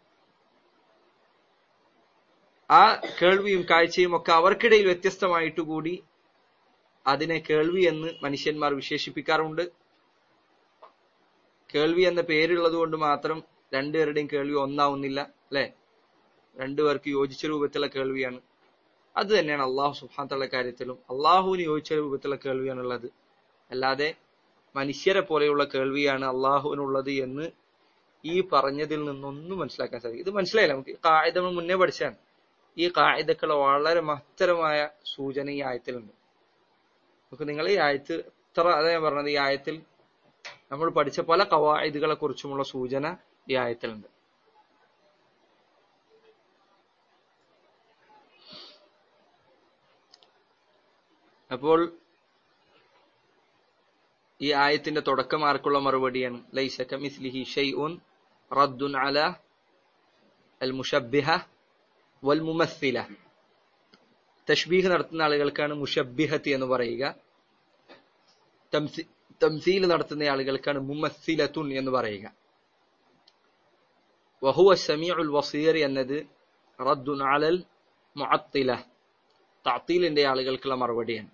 ആ കേൾവിയും കാഴ്ചയും ഒക്കെ അവർക്കിടയിൽ വ്യത്യസ്തമായിട്ട് കൂടി അതിനെ കേൾവി എന്ന് മനുഷ്യന്മാർ വിശേഷിപ്പിക്കാറുണ്ട് കേൾവി എന്ന പേരുള്ളത് കൊണ്ട് മാത്രം രണ്ടുപേരുടെയും കേൾവി ഒന്നാവുന്നില്ല അല്ലെ രണ്ടുപേർക്ക് യോജിച്ച രൂപത്തിലുള്ള കേൾവിയാണ് അത് തന്നെയാണ് അള്ളാഹു സുഹാന്തുള്ള കാര്യത്തിലും അള്ളാഹുവിന് യോജിച്ച രൂപത്തിലുള്ള കേൾവിയാണുള്ളത് അല്ലാതെ മനുഷ്യരെ പോലെയുള്ള കേൾവിയാണ് അള്ളാഹുവിനുള്ളത് എന്ന് ഈ പറഞ്ഞതിൽ നിന്നൊന്നും മനസ്സിലാക്കാൻ സാധിക്കും ഇത് മനസ്സിലായില്ല നമുക്ക് കായിക നമ്മൾ മുന്നേ പഠിച്ചാണ് ഈ കായികക്കൾ വളരെ മഹത്തരമായ സൂചന ഈ ആയത്തിലുണ്ട് നമുക്ക് നിങ്ങൾ ഈ ആയത്ത് ഇത്ര അതാ ഞാൻ പറഞ്ഞത് ഈ ആയത്തിൽ നമ്മൾ പഠിച്ച പല കവായിദുകളെ കുറിച്ചുമുള്ള സൂചന ഈ ആയത്തിലുണ്ട് അപ്പോൾ ഈ ആയത്തിന്റെ തുടക്കം ആർക്കുള്ള മറുപടിയാണ് ലൈസ കമിസ്ലിഹി ഷൈഉൻ റദ്ദുൻ അല അൽ മുഷബ്ബിഹ വൽ മുമസ്സില തഷ്ബീഹ് നടത്തുന്ന ആളുകൾക്കാണ് മുഷബ്ബിഹത്തി എന്ന് പറയുക തംസീൽ നടത്തുന്ന ആളുകൾക്കാണ് മുമസ്സിലത്തുൻ എന്ന് പറയുക വഹുവ സമീഉൽ വസീർ എന്നത് റദ്ദുൻ അലൽ മുഅത്തില തഅത്തീലിന്റെ ആളുകൾക്കുള്ള മറുപടിയാണ്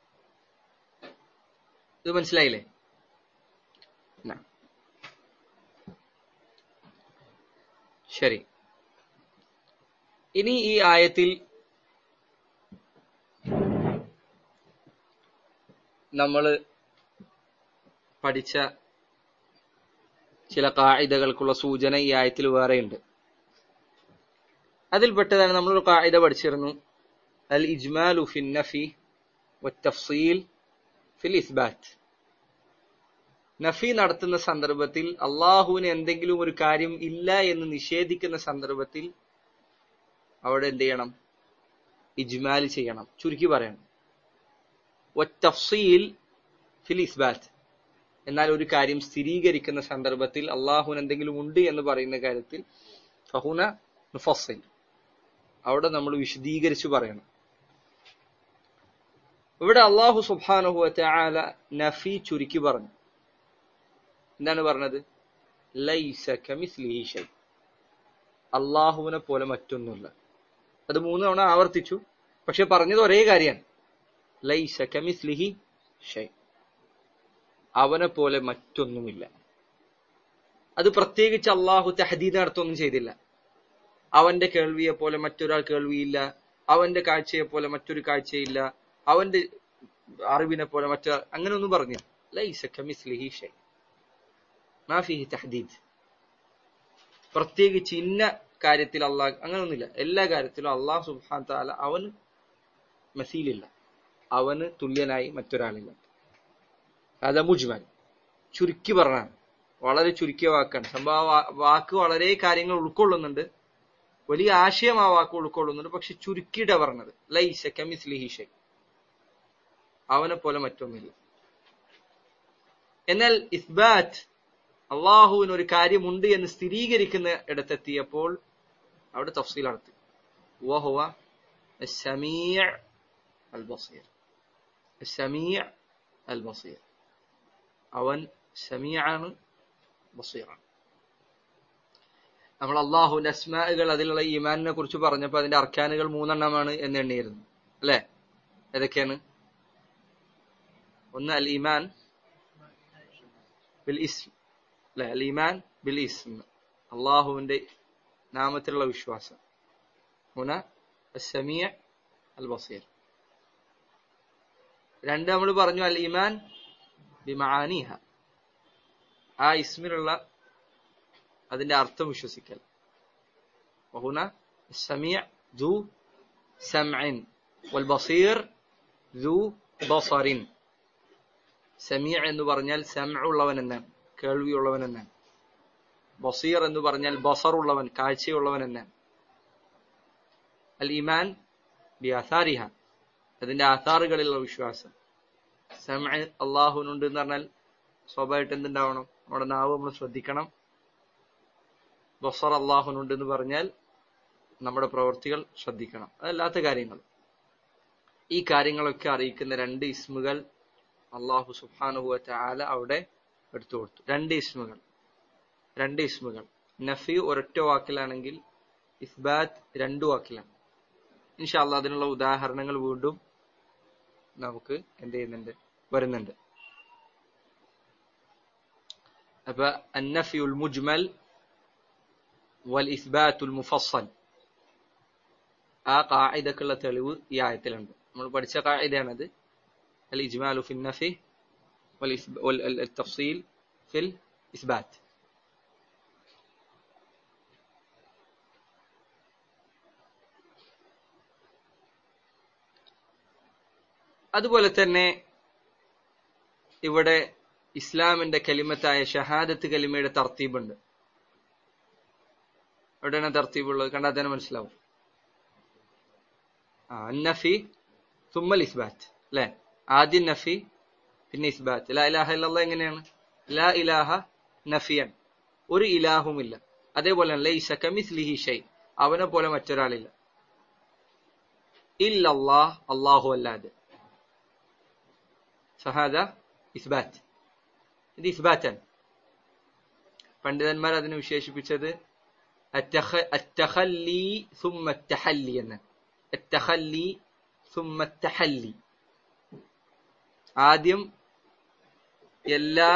ഇത് മനസ്സിലായില്ലേ ശരി ഇനി ഈ ആയത്തിൽ നമ്മൾ പഠിച്ച ചില കായികകൾക്കുള്ള സൂചന ഈ ആയത്തിൽ വേറെയുണ്ട് അതിൽപ്പെട്ടതാണ് നമ്മളൊരു കായിക പഠിച്ചിരുന്നു അൽ ഇജ്മാലു ഫിൻ നഫി വത്തഫ്സീൽ ഫിൽ ഇസ്ബാറ്റ് നഫി നടത്തുന്ന സന്ദർഭത്തിൽ അള്ളാഹുവിന് എന്തെങ്കിലും ഒരു കാര്യം ഇല്ല എന്ന് നിഷേധിക്കുന്ന സന്ദർഭത്തിൽ അവിടെ എന്ത് ചെയ്യണം ഇജ്മാൽ ചെയ്യണം ചുരുക്കി പറയണം തഫ്സീൽ ഫിൽ ഇസ്ബാത്ത് എന്നാൽ ഒരു കാര്യം സ്ഥിരീകരിക്കുന്ന സന്ദർഭത്തിൽ അള്ളാഹുവിന് എന്തെങ്കിലും ഉണ്ട് എന്ന് പറയുന്ന കാര്യത്തിൽ ഫഹുന മുഫസ്സിൽ അവിടെ നമ്മൾ വിശദീകരിച്ചു പറയണം ഇവിടെ അള്ളാഹു സുബാനുഹുവത്തെ ആല നഫി ചുരുക്കി പറഞ്ഞു എന്താണ് പറഞ്ഞത് ലൈസ കമിസ്ലിഹി ഷൈ അള്ളാഹുവിനെ പോലെ മറ്റൊന്നുമില്ല അത് മൂന്ന് തവണ ആവർത്തിച്ചു പക്ഷെ പറഞ്ഞത് ഒരേ കാര്യമാണ് ലൈസ കമിസ്ലിഹി ഷൈ അവനെ പോലെ മറ്റൊന്നുമില്ല അത് പ്രത്യേകിച്ച് അള്ളാഹു തഹദീദ് നടത്തൊന്നും ചെയ്തില്ല അവന്റെ കേൾവിയെ പോലെ മറ്റൊരാൾ കേൾവിയില്ല അവന്റെ കാഴ്ചയെ പോലെ മറ്റൊരു കാഴ്ചയില്ല അവന്റെ അറിവിനെ പോലെ മറ്റൊരാൾ അങ്ങനെയൊന്നും പറഞ്ഞു ലൈസ കമിസ്ലിഹി ഷൈ മാഫിഹി തഹദീദ് പ്രത്യേകിച്ച് ഇന്ന കാര്യത്തിൽ അള്ളാഹ് അങ്ങനെയൊന്നുമില്ല എല്ലാ കാര്യത്തിലും അള്ളാഹു സുബാൻ താല അവന് മസീലില്ല അവന് തുല്യനായി മറ്റൊരാളില്ല അത് മുജ്മൻ ചുരുക്കി പറഞ്ഞാണ് വളരെ ചുരുക്കിയ വാക്കാണ് സംഭവ വാക്ക് വളരെ കാര്യങ്ങൾ ഉൾക്കൊള്ളുന്നുണ്ട് വലിയ ആശയം ആ വാക്ക് ഉൾക്കൊള്ളുന്നുണ്ട് പക്ഷെ ചുരുക്കിയിട്ട പറഞ്ഞത് ലൈസ കമിസ്ലിഹി ഷൈ അവനെ പോലെ മറ്റൊന്നുമില്ല എന്നാൽ ഇസ്ബാറ്റ് അള്ളാഹുവിന് ഒരു കാര്യമുണ്ട് എന്ന് സ്ഥിരീകരിക്കുന്ന ഇടത്തെത്തിയപ്പോൾ അവിടെ തഫ്സീൽ നടത്തി وهو السميع البصير السميع البصير അവൻ സമീആണ് ബസീറാണ് നമ്മൾ അള്ളാഹുവിന്റെ അസ്മാകൾ അതിലുള്ള ഈമാനിനെ കുറിച്ച് പറഞ്ഞപ്പോൾ അതിന്റെ അർക്കാനുകൾ മൂന്നെണ്ണമാണ് എന്ന് എണ്ണിയിരുന്നു അല്ലെ ഏതൊക്കെയാണ് ഒന്ന് അൽ ഈമാൻ ബിൽ ഇസ്ം അല്ലെ അൽ ഈമാൻ ബിൽ ഇസ്ം അള്ളാഹുവിന്റെ നാമത്തിലുള്ള വിശ്വാസം ഹുന സമീയ അൽ ബസീർ രണ്ട് നമ്മൾ പറഞ്ഞു അൽ ഈമാൻ ബിമാനിഹ ആ ഇസ്മിലുള്ള അതിന്റെ അർത്ഥം വിശ്വസിക്കൽ വഹുന സമീയ ദു സമഇൻ വൽ ബസീർ ദു ബസറിൻ സമീയ എന്ന് പറഞ്ഞാൽ സമഉള്ളവൻ എന്നാണ് കേൾവിയുള്ളവൻ എന്നാണ് ബസീർ എന്ന് പറഞ്ഞാൽ ബസറുള്ളവൻ കാഴ്ചയുള്ളവൻ എന്നാണ് അൽ ഈമാൻ ബി ആസാരിഹ അതിന്റെ ആധാറുകളിലുള്ള വിശ്വാസം സമ അള്ളാഹുനുണ്ട് എന്ന് പറഞ്ഞാൽ സ്വാഭാവികമായിട്ട് എന്തുണ്ടാവണം നമ്മുടെ നാവ് നമ്മൾ ശ്രദ്ധിക്കണം ബസർ അള്ളാഹുനുണ്ട് എന്ന് പറഞ്ഞാൽ നമ്മുടെ പ്രവൃത്തികൾ ശ്രദ്ധിക്കണം അതല്ലാത്ത കാര്യങ്ങൾ ഈ കാര്യങ്ങളൊക്കെ അറിയിക്കുന്ന രണ്ട് ഇസ്മുകൾ അള്ളാഹു സുബാനുഹുവ ആല അവിടെ എടുത്തു കൊടുത്തു രണ്ട് ഇസ്മുകൾ രണ്ട് ഇസ്മുകൾ നഫി ഒരൊറ്റ വാക്കിലാണെങ്കിൽ ഇസ്ബാത്ത് രണ്ടു വാക്കിലാണ് ഇൻഷാല്ല അതിനുള്ള ഉദാഹരണങ്ങൾ വീണ്ടും നമുക്ക് എന്ത് ചെയ്യുന്നുണ്ട് വരുന്നുണ്ട് അപ്പൊ അന്നഫിയുൽ മുജ്മൽ വൽ ഇസ്ബാത്തുൽ മുഫസ്സൽ ആ കായിദക്കുള്ള തെളിവ് ഈ ആയത്തിലുണ്ട് നമ്മൾ പഠിച്ച കായിദയാണത് അൽ ഇജ്മാലു ഫിൽ നഫി വൽ തഫ്സീൽ ഫിൽ ഇസ്ബാത്ത് അതുപോലെ തന്നെ ഇവിടെ ഇസ്ലാമിന്റെ കലിമത്തായ ഷഹാദത്ത് കലിമയുടെ തർത്തീബുണ്ട് എവിടെയാണ് തർത്തീബുള്ളത് കണ്ടാൽ തന്നെ മനസ്സിലാവും ആ നഫി തുമ്മൽ ഇസ്ബാത്ത് അല്ലെ ആദ്യം നഫി പിന്നെ ഇസ്ബാത്ത് ലാ ഇലാഹ ഇല്ലല്ലാഹ് എങ്ങനെയാണ് ലാ ഇലാഹ നഫിയൻ ഒരു ഇലാഹുമില്ല അതേപോലെ ലൈസ കമിസ്ലിഹി ഷൈ അവനെ പോലെ മറ്റൊരാളില്ല ഇല്ലല്ലാഹ് അല്ലാഹു അല്ലാതെ ഫഹാദ ഇസ്ബാത്ത് ഇത് ഇസ്ബാറ്റാണ് പണ്ഡിതന്മാർ അതിനെ വിശേഷിപ്പിച്ചത് അത്തഹല്ലി സുമ്മ തഹല്ലി എന്ന് അത്തഹല്ലി സുമ്മ തഹല്ലി ആദ്യം എല്ലാ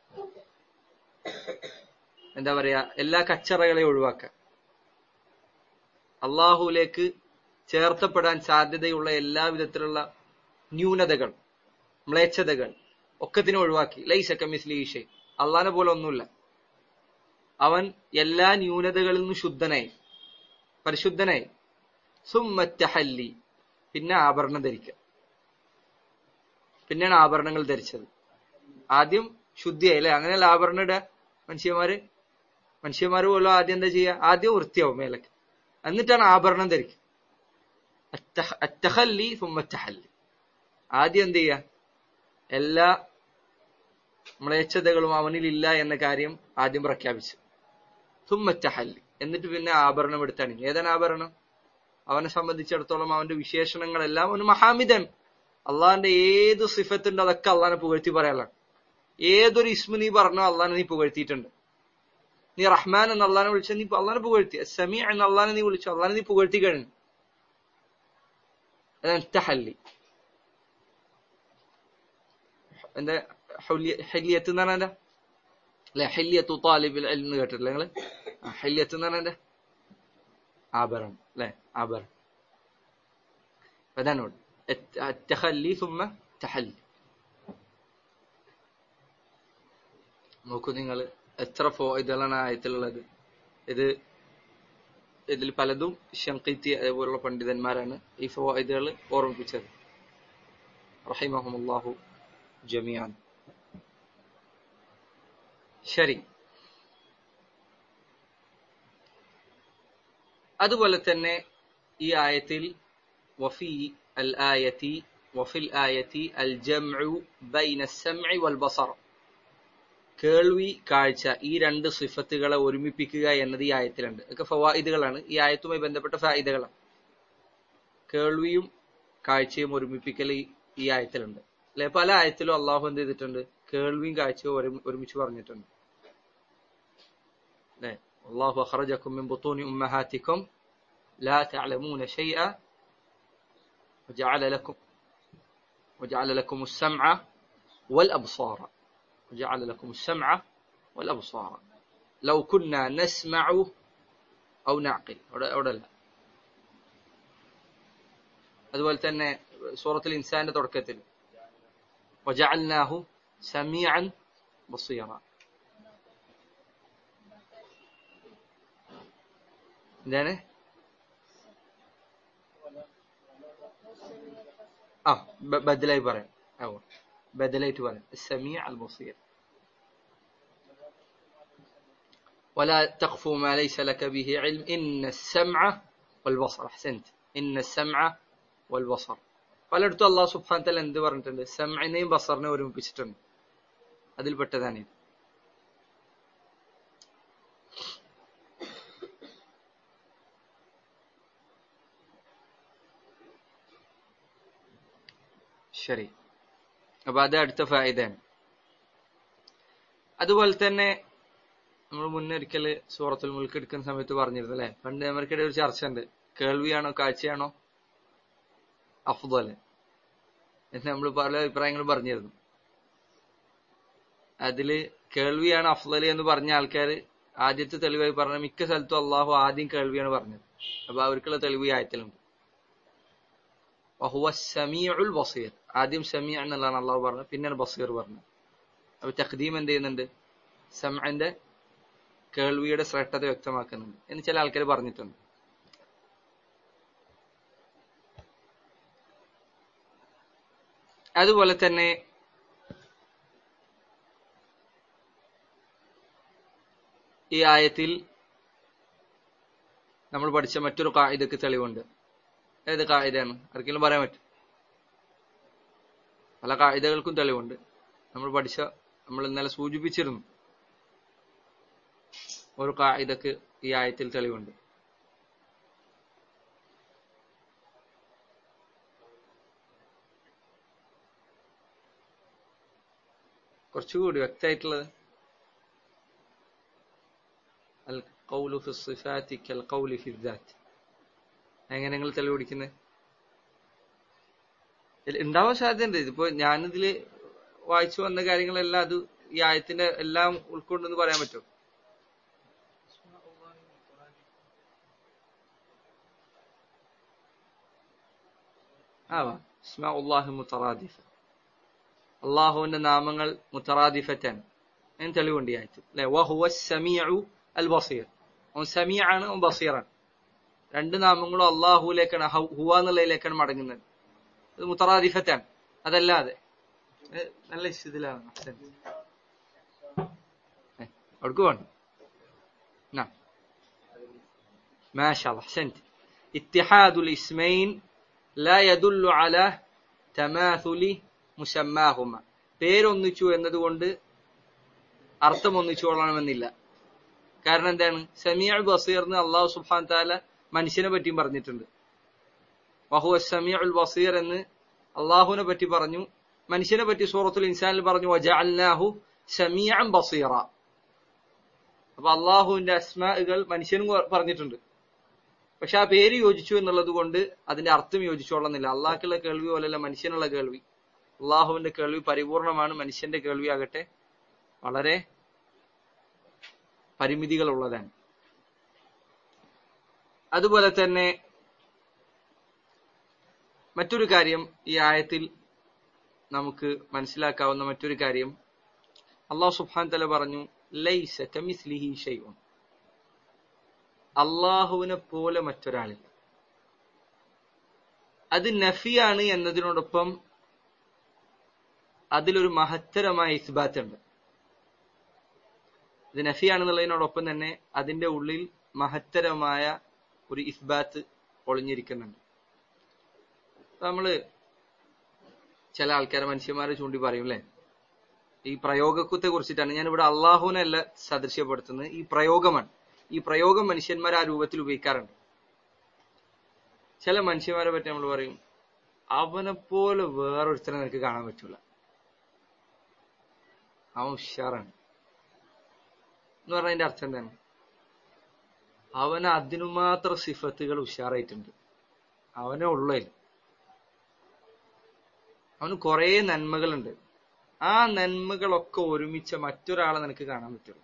എന്താ പറയാ എല്ലാ കച്ചറകളെയും ഒഴിവാക്കുക അള്ളാഹുലേക്ക് ചേർത്തപ്പെടാൻ സാധ്യതയുള്ള എല്ലാ വിധത്തിലുള്ള ന്യൂനതകൾ മ്ലേച്ഛതകൾ ഒക്കത്തിനും ഒഴിവാക്കി ലൈസക്ക മിസ്ലീഷെ അള്ളാനെ പോലെ ഒന്നുമില്ല അവൻ എല്ലാ ന്യൂനതകളിൽ നിന്നും ശുദ്ധനായി പരിശുദ്ധനായി സുമ്മറ്റഹല്ലി പിന്നെ ആഭരണം ധരിക്കുക പിന്നെയാണ് ആഭരണങ്ങൾ ധരിച്ചത് ആദ്യം ശുദ്ധിയായി അല്ലെ അങ്ങനെയല്ല ആഭരണം ഇടുക മനുഷ്യന്മാര് മനുഷ്യന്മാര് പോലും ആദ്യം എന്താ ചെയ്യുക ആദ്യം വൃത്തിയാവും മേലക്ക് എന്നിട്ടാണ് ആഭരണം ധരിക്കുക അറ്റഹല്ലി സുമ്മറ്റഹല്ലി ആദ്യം എന്ത് ചെയ്യുക എല്ലാ മ്ലേച്ഛതകളും അവനിലില്ല എന്ന കാര്യം ആദ്യം പ്രഖ്യാപിച്ചു തുമ്മറ്റഹല്ലി എന്നിട്ട് പിന്നെ ആഭരണം എടുത്തണിഞ്ഞു ഏതാണ് ആഭരണം അവനെ സംബന്ധിച്ചിടത്തോളം അവന്റെ വിശേഷണങ്ങളെല്ലാം ഒരു മഹാമിതൻ അള്ളാഹിന്റെ ഏത് സിഫത്തുണ്ടോ അതൊക്കെ അള്ളാഹിനെ പുകഴ്ത്തി പറയാനാണ് ഏതൊരു ഇസ്മു നീ പറഞ്ഞോ അള്ളാഹിനെ നീ പുകഴ്ത്തിയിട്ടുണ്ട് നീ റഹ്മാൻ എന്ന് അള്ളാഹിനെ വിളിച്ച നീ അള്ളാഹിനെ പുകഴ്ത്തി സമി എന്ന് അള്ളാഹിനെ നീ വിളിച്ചു അള്ളാഹിനെ നീ പുകഴ്ത്തി കഴിഞ്ഞു അതാണ് തഹല്ലി എന്താ ഹെല്ലിയത്ത് എന്ന് പറഞ്ഞാൽ അല്ലെ ഹെല്ലിയത്തു താലിബിൽ എന്ന് കേട്ടിട്ടില്ല നിങ്ങള് ഹെല്ലിയത്ത് എന്ന് പറഞ്ഞാൽ ആഭരണം അല്ലെ ആഭരണം അതാണ് തഹല്ലി സുമ്മ തഹല്ലി നോക്കൂ നിങ്ങൾ എത്ര ഫോ ഇതാണ് ആയത്തിലുള്ളത് ഇത് ഇതിൽ പലതും ഷംഖീത്തി അതേപോലുള്ള പണ്ഡിതന്മാരാണ് ഈ ഫവായിദുകൾ ഓർമ്മിപ്പിച്ചത് റഹിമഹമുല്ലാഹു ജമിയാൻ ശരി അതുപോലെ തന്നെ ഈ ആയത്തിൽ വഫി അൽ ആയത്തി വഫിൽ ആയത്തി അൽ ജംഉ ബൈന സമഇ വൽ ബസർ കേൾവി കാഴ്ച ഈ രണ്ട് സിഫത്തുകളെ ഒരുമിപ്പിക്കുക എന്നത് ഈ ആയത്തിലുണ്ട് ഒക്കെ ഫവായിദുകളാണ് ഈ ആയത്തുമായി ബന്ധപ്പെട്ട ഫായിദകളാണ് കേൾവിയും കാഴ്ചയും ഒരുമിപ്പിക്കൽ ഈ- ഈ ആയത്തിലുണ്ട് അല്ലെ പല ആയത്തിലും അള്ളാഹു എന്ത് ചെയ്തിട്ടുണ്ട് കേൾവിയും കാഴ്ചയും ഒരുമി- ഒരുമിച്ച് പറഞ്ഞിട്ടുണ്ട് അല്ലെ അള്ളാഹു അഖറജക്കും മിൻ ബുത്തൂനി ഉമ്മഹാത്തിക്കും ലാ തഅലമൂന ശൈഅ وجعل لكم وجعل لكم السمع والأبصار وجعل لكم السمع والأبصار لو كنا نسمع أو نعقل അവിടെ അവിടെ അല്ല അതുപോലെ തന്നെ സൂറത്തുൽ ഇൻസാന്റെ തുടക്കത്തിൽ وجعلناه سميعا بصيرا എന്താണ് ആ ബ- ബദലായി പറയാം ഓ ബദലായിട്ട് പറയാം സമീ അൽ ബസീർ ولا تخفوا ما ليس لك به علم إن السمع والبصر أحسنت إن السمع والبصر പലയിടത്തും അള്ളാഹു സുബ്ഹാൻ തല എന്ത് പറഞ്ഞിട്ടുണ്ട് സമഇനെയും ബസറിനെയും ഒരുമിപ്പിച്ചിട്ടുണ്ട് അതിൽപ്പെട്ടതാണ് ഇത് ശരി അപ്പൊ അത് അടുത്ത ഫായിദാണ് അതുപോലെ തന്നെ നമ്മൾ മുന്നൊരിക്കല് സൂറത്തുൽ മുൽക്ക് എടുക്കുന്ന സമയത്ത് പറഞ്ഞിരുന്നു അല്ലെ പണ്ട് നമുക്കിടെ ഒരു ചർച്ച ഉണ്ട് കേൾവിയാണോ കാഴ്ചയാണോ അഫ്ദല് എന്ന് നമ്മൾ പല അഭിപ്രായങ്ങളും പറഞ്ഞിരുന്നു അതില് കേൾവിയാണ് അഫ്ദല് എന്ന് പറഞ്ഞ ആൾക്കാർ ആദ്യത്തെ തെളിവായി പറഞ്ഞ മിക്ക സ്ഥലത്തും അള്ളാഹു ആദ്യം കേൾവിയാണ് പറഞ്ഞത് അപ്പൊ അവർക്കുള്ള തെളിവ് ഈ ആയത്തിലുണ്ട് വഹുവ സമീഉൽ ബസീർ ആദ്യം സമീ എന്നുള്ളതാണ് അള്ളാഹു പറഞ്ഞത് പിന്നെയാണ് ബസീർ പറഞ്ഞത് അപ്പൊ തഖ്ദീം എന്ത് ചെയ്യുന്നുണ്ട് സമഅന്റെ കേൾവിയുടെ ശ്രേഷ്ഠത വ്യക്തമാക്കുന്നുണ്ട് എന്ന് ചില ആൾക്കാർ പറഞ്ഞിട്ടുണ്ട് അതുപോലെ തന്നെ ഈ ആയത്തിൽ നമ്മൾ പഠിച്ച മറ്റൊരു കായിദക്ക് തെളിവുണ്ട് ഏത് കായിദയാണ് ആർക്കെങ്കിലും പറയാൻ പറ്റും പല കായിദകൾക്കും തെളിവുണ്ട് നമ്മൾ പഠിച്ച നമ്മൾ ഇന്നലെ സൂചിപ്പിച്ചിരുന്നു ഒരു കായിദക്ക് ഈ ആയത്തിൽ തെളിവുണ്ട് കുറച്ചുകൂടി വ്യക്തമായിട്ടുള്ളത് അൽ ഖൗലു ഫി സിഫാത്തി കൽ ഖൗലി ഫി ദാത്ത് എങ്ങനെ നിങ്ങൾ തെളിവ് പിടിക്കുന്നത് ഉണ്ടാവാൻ സാധ്യതയുണ്ട് ഇതിപ്പോ ഞാനിതില് വായിച്ചു വന്ന കാര്യങ്ങളെല്ലാം അത് ഈ ആയത്തിന്റെ എല്ലാം ഉൾക്കൊണ്ടെന്ന് പറയാൻ പറ്റും ആവാം ഇസ്മാ ഉള്ളാഹു മുത്തറാദിഫ അള്ളാഹുവിന്റെ നാമങ്ങൾ മുത്തറാദിഫറ്റാണ് അതിന് തെളിവുണ്ട് ഈ ആയത്തിൽ അല്ലെ വഹുവ സമീഉ അൽ ബസീർ അവൻ സമീആണ് അവൻ ബസീറാണ് രണ്ട് നാമങ്ങളും അള്ളാഹുവിലേക്കാണ് ഹൗ- ഹുവ എന്നുള്ളതിലേക്കാണ് മടങ്ങുന്നത് അത് മുത്തറാദിഫറ്റാണ് അതല്ലാതെ ഏ, നല്ല ഇതിലാണ് അവിടേക്ക് വേണം نعم ما شاء الله أحسنت اتحاد الاسمين لا يدل على تماثل مسماهما പേരൊന്നിച്ചു എന്നതുകൊണ്ട് അർത്ഥം ഒന്നിച്ചു കൊള്ളണമെന്നില്ല കാരണം എന്താണ് സമീഅ ബസീർ എന്ന് അള്ളാഹു സുബ്ഹാൻ താല മനുഷ്യനെ പറ്റിയും പറഞ്ഞിട്ടുണ്ട് വഹുവ സമീഉൽ ബസീർ എന്ന് അള്ളാഹുവിനെ പറ്റി പറഞ്ഞു മനുഷ്യനെ പറ്റി സൂറത്തുൽ ഇൻസാനിൽ പറഞ്ഞു വജഅൽനാഹു സമീഅൻ ബസീറ അപ്പൊ അള്ളാഹുവിന്റെ അസ്മാകൾ മനുഷ്യനും കൊ- പറഞ്ഞിട്ടുണ്ട് പക്ഷെ ആ പേര് യോജിച്ചു എന്നുള്ളത് കൊണ്ട് അതിന്റെ അർത്ഥം യോജിച്ചോളുന്നില്ല അള്ളാഹ്ക്കുള്ള കേൾവി പോലെയല്ല മനുഷ്യനുള്ള കേൾവി അള്ളാഹുവിന്റെ കേൾവി പരിപൂർണമാണ് മനുഷ്യന്റെ കേൾവി ആകട്ടെ വളരെ പരിമിതികളുള്ളതാണ് അതുപോലെ തന്നെ മറ്റൊരു കാര്യം ഈ ആയത്തിൽ നമുക്ക് മനസ്സിലാക്കാവുന്ന മറ്റൊരു കാര്യം അള്ളാഹു സുബ്ഹാൻ തല പറഞ്ഞു ലൈസ കമിസ്ലിഹി ഷൈഉൻ അള്ളാഹുവിനെ പോലെ മറ്റൊരാളില്ല അത് നഫിയാണ് എന്നതിനോടൊപ്പം അതിലൊരു മഹത്തരമായ ഇസ്ബാത്ത് ഉണ്ട് ഇത് നഫിയാണെന്നുള്ളതിനോടൊപ്പം തന്നെ അതിന്റെ ഉള്ളിൽ മഹത്തരമായ ഒരു ഇസ്ബാത്ത് ഒളിഞ്ഞിരിക്കുന്നുണ്ട് അപ്പൊ നമ്മള് ചില ആൾക്കാരെ മനുഷ്യന്മാരെ ചൂണ്ടി പറയും അല്ലെ ഈ പ്രയോഗത്തെ കുറിച്ചിട്ടാണ് ഞാൻ ഇവിടെ അള്ളാഹുവിനല്ല സദൃശ്യപ്പെടുത്തുന്നത് ഈ പ്രയോഗമാണ് ഈ പ്രയോഗം മനുഷ്യന്മാർ ആ രൂപത്തിൽ ഉപയോഗിക്കാറുണ്ട് ചില മനുഷ്യന്മാരെ പറ്റി നമ്മൾ പറയും അവനെ പോലെ വേറൊരുത്തനെ നിനക്ക് കാണാൻ പറ്റൂല അവൻ ഉഷാറാണ് എന്ന് പറഞ്ഞ അതിന്റെ അർത്ഥം എന്താണ് അവന് അതിനു മാത്രം സിഫത്തുകൾ ഉഷാറായിട്ടുണ്ട് അവനെ ഉള്ളതിൽ അവന് കുറെ നന്മകളുണ്ട് ആ നന്മകളൊക്കെ ഒരുമിച്ച് മറ്റൊരാളെ നിനക്ക് കാണാൻ പറ്റുള്ളൂ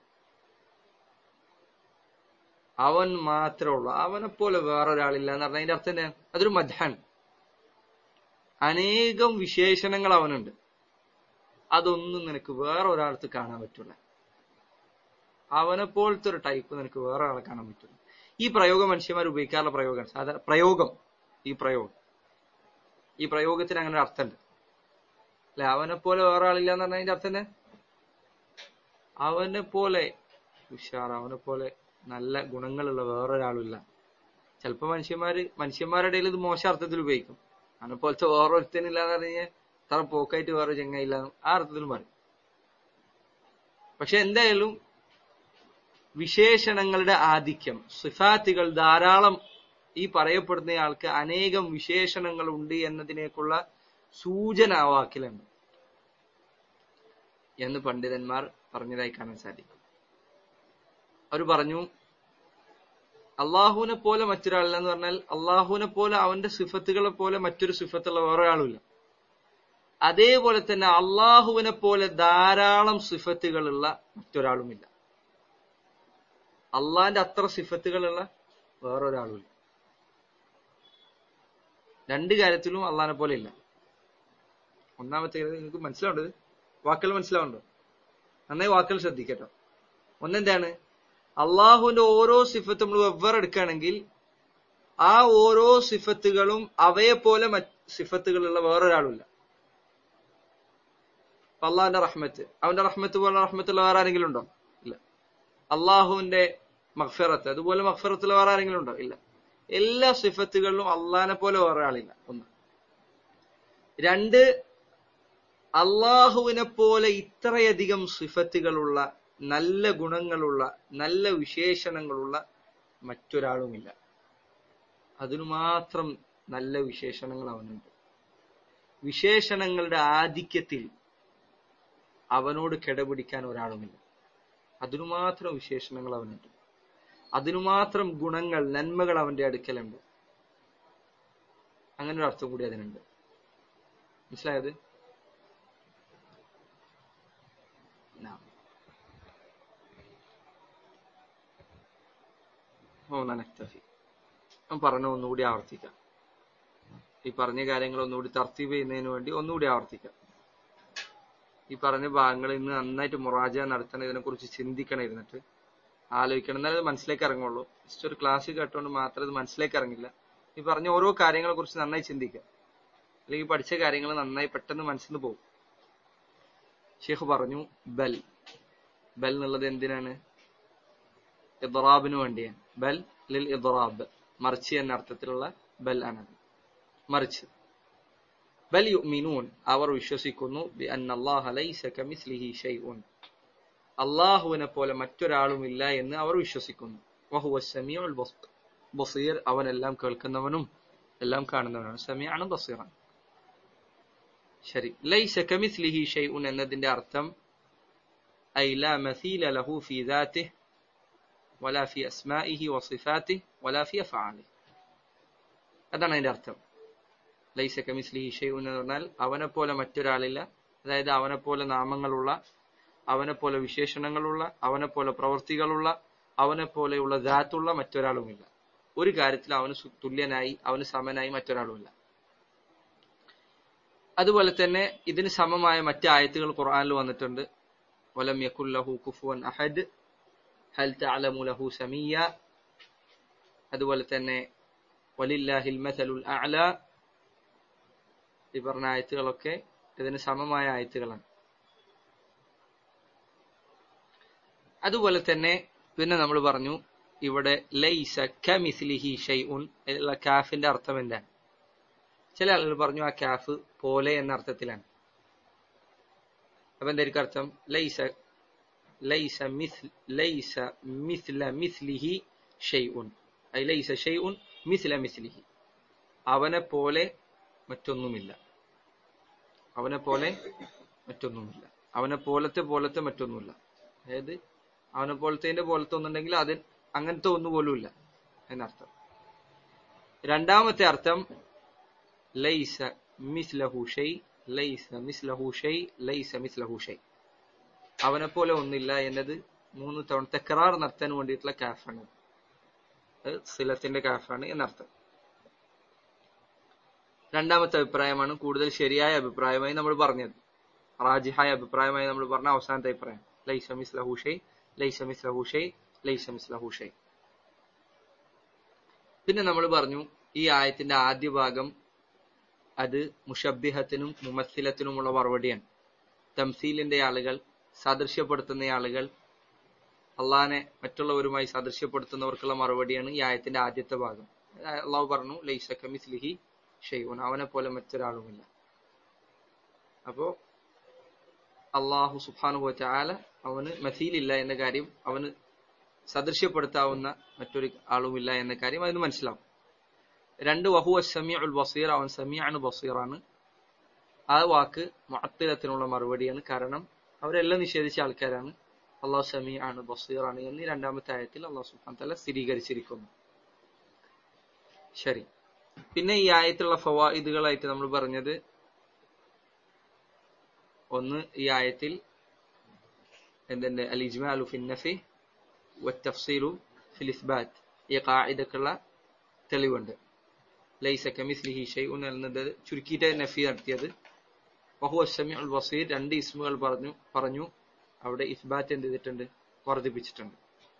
അവൻ മാത്രമേ ഉള്ളൂ അവനെ പോലെ വേറൊരാളില്ല എന്ന് പറഞ്ഞാൽ അതിന്റെ അർത്ഥം എന്താ അതൊരു മദ്ഹാണ് അനേകം വിശേഷണങ്ങൾ അവനുണ്ട് അതൊന്നും നിനക്ക് വേറെ ഒരാൾക്ക് കാണാൻ പറ്റൂല അവനെ പോലത്തെ ഒരു ടൈപ്പ് നിനക്ക് വേറെ ആളെ കാണാൻ പറ്റില്ല ഈ പ്രയോഗം മനുഷ്യന്മാർ ഉപയോഗിക്കാറുള്ള പ്രയോഗമാണ് സാധാരണ പ്രയോഗം ഈ പ്രയോഗം ഈ പ്രയോഗത്തിന് അങ്ങനെ ഒരു അർത്ഥമുണ്ട് അല്ലെ അവനെ പോലെ വേറെ ആളില്ല എന്ന് പറഞ്ഞാൽ അതിന്റെ അർത്ഥം തന്നെ അവനെ പോലെ ഉഷാർ അവനെ പോലെ നല്ല ഗുണങ്ങളുള്ള വേറൊരാളുമില്ല ചിലപ്പോ മനുഷ്യന്മാര് മനുഷ്യന്മാരുടെ ഇടയിൽ ഇത് മോശം അർത്ഥത്തിൽ ഉപയോഗിക്കും അവനെ പോലത്തെ വേറൊരുത്തനില്ല എന്ന് പറഞ്ഞു കഴിഞ്ഞാൽ തറ പോക്കായിട്ട് വേറെ ചെങ്ങയില്ല ആ അർത്ഥത്തിലും പറയും പക്ഷെ എന്തായാലും വിശേഷണങ്ങളുടെ ആധിക്യം സിഫാത്തുകൾ ധാരാളം ഈ പറയപ്പെടുന്ന ആൾക്ക് അനേകം വിശേഷണങ്ങൾ ഉണ്ട് എന്നതിനേക്കുള്ള സൂചന ആ വാക്കിലുണ്ട് എന്ന് പണ്ഡിതന്മാർ പറഞ്ഞതായി കാണാൻ സാധിക്കും അവർ പറഞ്ഞു അള്ളാഹുവിനെ പോലെ മറ്റൊരാളില്ല എന്ന് പറഞ്ഞാൽ അള്ളാഹുവിനെ പോലെ അവന്റെ സിഫത്തുകളെ പോലെ മറ്റൊരു സിഫത്തുള്ള വേറൊരാളുമില്ല അതേപോലെ തന്നെ അള്ളാഹുവിനെ പോലെ ധാരാളം സിഫത്തുകളുള്ള മറ്റൊരാളുമില്ല അള്ളാന്റെ അത്ര സിഫത്തുകളുള്ള വേറൊരാളുമില്ല രണ്ട് കാര്യത്തിലും അള്ളാഹിനെ പോലെ ഇല്ല ഒന്നാമത്തെ നിങ്ങൾക്ക് മനസ്സിലാവേണ്ടത് വാക്കുകൾ മനസ്സിലാവുണ്ടോ നന്നായി വാക്കുകൾ ശ്രദ്ധിക്കട്ടോ ഒന്നെന്താണ് അള്ളാഹുവിന്റെ ഓരോ സിഫത്തും നമ്മൾ വെവ്വേറെ എടുക്കുകയാണെങ്കിൽ ആ ഓരോ സിഫത്തുകളും അവയെ പോലെ സിഫത്തുകളുള്ള വേറൊരാളുമില്ല അള്ളാഹിന്റെ റഹ്മത്ത് അവന്റെ റഹ്മത്ത് പോലെ റഹ്മത്തുള്ള വേറെ ആരെങ്കിലും ഉണ്ടോ ഇല്ല അള്ളാഹുവിന്റെ മഹ്ഫിറത്ത് അതുപോലെ മഹ്ഫിറത്തുള്ള വേറെ ആരെങ്കിലും ഉണ്ടോ ഇല്ല എല്ലാ സിഫത്തുകളിലും അള്ളാഹിനെ പോലെ വേറെ ആളില്ല ഒന്ന് രണ്ട് അള്ളാഹുവിനെ പോലെ ഇത്രയധികം സിഫത്തുകളുള്ള നല്ല ഗുണങ്ങളുള്ള നല്ല വിശേഷണങ്ങളുള്ള മറ്റൊരാളുമില്ല അതിനു മാത്രം നല്ല വിശേഷണങ്ങൾ അവനുണ്ട് വിശേഷണങ്ങളുടെ ആധിക്യത്തിൽ അവനോട് കിടപിടിക്കാൻ ഒരാളുമില്ല അതിനു മാത്രം വിശേഷണങ്ങൾ അവനുണ്ട് അതിനു മാത്രം ഗുണങ്ങൾ നന്മകൾ അവന്റെ അടുക്കലുണ്ട് അങ്ങനെ ഒരു അർത്ഥം കൂടി അതിനുണ്ട് മനസ്സിലായത് നക്തഫി പറഞ്ഞ ഒന്നുകൂടി ആവർത്തിക്കാം ഈ പറഞ്ഞ കാര്യങ്ങൾ ഒന്നുകൂടി തർത്തീവ് ചെയ്യുന്നതിന് വേണ്ടി ഒന്നുകൂടി ആവർത്തിക്കാം ഈ പറഞ്ഞ ഭാഗങ്ങൾ ഇന്ന് നന്നായിട്ട് മുറാജ നടത്തണം ഇതിനെ കുറിച്ച് ചിന്തിക്കണം ഇരുന്നിട്ട് ആലോചിക്കണം എന്നാലേ ഇത് മനസ്സിലേക്ക് ഇറങ്ങുള്ളൂ ജസ്റ്റ് ഒരു ക്ലാസ് കേട്ടുകൊണ്ട് മാത്രം ഇത് മനസ്സിലേക്ക് ഇറങ്ങില്ല ഈ പറഞ്ഞ ഓരോ കാര്യങ്ങളെ കുറിച്ച് നന്നായി ചിന്തിക്കുക അല്ലെങ്കിൽ പഠിച്ച കാര്യങ്ങൾ നന്നായി പെട്ടെന്ന് മനസ്സിൽ നിന്ന് പോകും ഷെയ്ഖ് പറഞ്ഞു ബൽ ബൽ എന്നുള്ളത് എന്തിനാണ് ഇദ്റാബിന് വേണ്ടിയാണ് ബൽ ലിൽ ഇദ്റാബ് മറിച്ച് എന്ന അർത്ഥത്തിലുള്ള ബൽ ആണ് മറിച്ച് ബൽ യുഅ്മിനൂൻ അവർ വിശ്വസിക്കുന്നു അള്ളാഹുവിനെ പോലെ മറ്റൊരാളുമില്ല എന്ന് അവർ വിശ്വസിക്കുന്നു വഹുവ സമീഉൽ ബസീർ അവനെല്ലാം കേൾക്കുന്നവനും എല്ലാം കാണുന്നവനാണ് സമീഅണ് ബസീറാണ് ശരി ലൈസ കമിസ്ലിഹി ഷൈഉൻ എന്നതിന്റെ അർത്ഥം ഐ ലാ മസീല ലഹു ഫീ ദാതിഹി വലാ ഫി അസ്മാഇഹി വസിഫാതിഹി വലാ ഫി അഫ്ആലിഹി അതാണ് അതിന്റെ അർത്ഥം ലൈസ കമിസ്ലിഹി ഷൈഉൻ എന്ന് പറഞ്ഞാൽ അവനെ പോലെ മറ്റൊരാളില്ല അതായത് അവനെ പോലെ നാമങ്ങളുള്ള അവനെ പോലെ വിശേഷണങ്ങളുള്ള അവനെ പോലെ പ്രവൃത്തികളുള്ള അവനെ പോലെയുള്ള ദാത്തുള്ള മറ്റൊരാളുമില്ല ഒരു കാര്യത്തിൽ അവന് തുല്യനായി അവന് സമനായി മറ്റൊരാളുമില്ല അതുപോലെ തന്നെ ഇതിന് സമമായ മറ്റ് ആയത്തുകൾ ഖുർആനിൽ വന്നിട്ടുണ്ട് വലം യക്കുല്ലഹു കുഫുവൻ അഹദ് ഹൽ തഅലമു ലഹു സമീയ അതുപോലെ തന്നെ വലില്ലാഹിൽ മസലുൽ അഅല ഈ പറഞ്ഞ ആയത്തുകളൊക്കെ ഇതിന് സമമായ ആയത്തുകളാണ് അതുപോലെ തന്നെ പിന്നെ നമ്മൾ പറഞ്ഞു ഇവിടെ ലൈസ കമിസ്ലിഹി ഷൈഉൻ ഉള്ള കാഫിന്റെ അർത്ഥം എന്താണ് ചില ആളുകൾ പറഞ്ഞു ആ കാഫ് പോലെ എന്ന അർത്ഥത്തിലാണ് അപ്പൊ എന്തായിരിക്കും അർത്ഥം ലൈസ ലൈസ മിസ് ലൈസ മിസ്ല മിസ്ലിഹി ഷൈഉൻ ഐ ലൈസ ഷൈഉൻ മിസ്ല മിസ്ലിഹി അവനെ പോലെ മറ്റൊന്നുമില്ല അവനെ പോലെ മറ്റൊന്നുമില്ല അവനെ പോലത്തെ പോലത്തെ മറ്റൊന്നുമില്ല അതായത് അവനെ പോലത്തെ പോലത്തെ ഒന്നുണ്ടെങ്കിൽ അത് അങ്ങനത്തെ ഒന്നുപോലും എന്നർത്ഥം രണ്ടാമത്തെ അർത്ഥം ലൈസ മിസ്ലഹു ഷൈ ലൈസ മിസ്ലഹു ഷൈ ലൈസ മിസ്ലഹു ഷൈ അവനെ പോലെ ഒന്നില്ല എന്നത് മൂന്ന് തവണ തെക്കറാർ നടത്താൻ വേണ്ടിയിട്ടുള്ള കാഫാണ് അത് സിലത്തിന്റെ കാഫാണ് എന്നർത്ഥം രണ്ടാമത്തെ അഭിപ്രായമാണ് കൂടുതൽ ശരിയായ അഭിപ്രായമായി നമ്മൾ പറഞ്ഞത് റാജിഹായ അഭിപ്രായമായി നമ്മൾ പറഞ്ഞ അവസാനത്തെ അഭിപ്രായം ലൈസ മിസ്ലഹു ഷൈ ലൈസ മിസ്ലഹു ഷൈ ലൈസ മിസ്ലഹു ഷൈ പിന്നെ നമ്മൾ പറഞ്ഞു ഈ ആയത്തിന്റെ ആദ്യ ഭാഗം അത് മുഷബിഹത്തിനും മുമസ്സിലത്തിനുമുള്ള മറുപടിയാണ് തംസീലിന്റെ ആളുകൾ സാദൃശ്യപ്പെടുത്തുന്ന ആളുകൾ അള്ളാനെ മറ്റുള്ളവരുമായി സാദൃശ്യപ്പെടുത്തുന്നവർക്കുള്ള മറുപടിയാണ് ഈ ആയത്തിന്റെ ആദ്യത്തെ ഭാഗം അള്ളാഹു പറഞ്ഞു ലൈസ കമിസ്ലിഹി ഷെയ്വൻ അവനെ പോലെ മറ്റൊരാളുമില്ല അപ്പോ അള്ളാഹു സുബാനു ചാല അവന് മസീലില്ല എന്ന കാര്യം അവന് സദൃശ്യപ്പെടുത്താവുന്ന മറ്റൊരു ആളുമില്ല എന്ന കാര്യം അതിന് മനസ്സിലാവും രണ്ട് വഹു സമീ ഉൽ ബസീർ അവൻ സമീഅണ് ബസീറാണ് ആ വാക്ക് മുഅത്തിലത്തിനുള്ള മറുപടിയാണ് കാരണം അവരെല്ലാം നിഷേധിച്ച ആൾക്കാരാണ് അള്ളാഹു സമീ ആണ് ബസീറാണ് എന്ന് ഈ രണ്ടാമത്തെ ആയത്തിൽ അള്ളാഹു സുബാൻ തല സ്ഥിരീകരിച്ചിരിക്കുന്നു ശരി പിന്നെ ഈ ആയത്തുള്ള ഫവായിദുകളായിട്ട് നമ്മൾ പറഞ്ഞത് ഒന്ന് ഈ ആയത്തിൽ എന്തുണ്ട് അൽ ഇജ്മാലു ഫിന്നഫി വത്തഫ്സീലു ഫിൽ ഇസ്ബാത്ത് ഈ കായിദക്കുള്ള തെളിവുണ്ട് ലൈസ കമിസ്ലിഹി ഷൈഉൻ എന്നത് ചുരുക്കിയിട്ട് നഫി നടത്തിയത് വഹു അസമി ഉൽ വസീർ രണ്ട് ഇസ്മുകൾ പറഞ്ഞു പറഞ്ഞു അവിടെ ഇസ്ബാത്ത് എന്ത് ചെയ്തിട്ടുണ്ട് വർദ്ധിപ്പിച്ചിട്ടുണ്ട്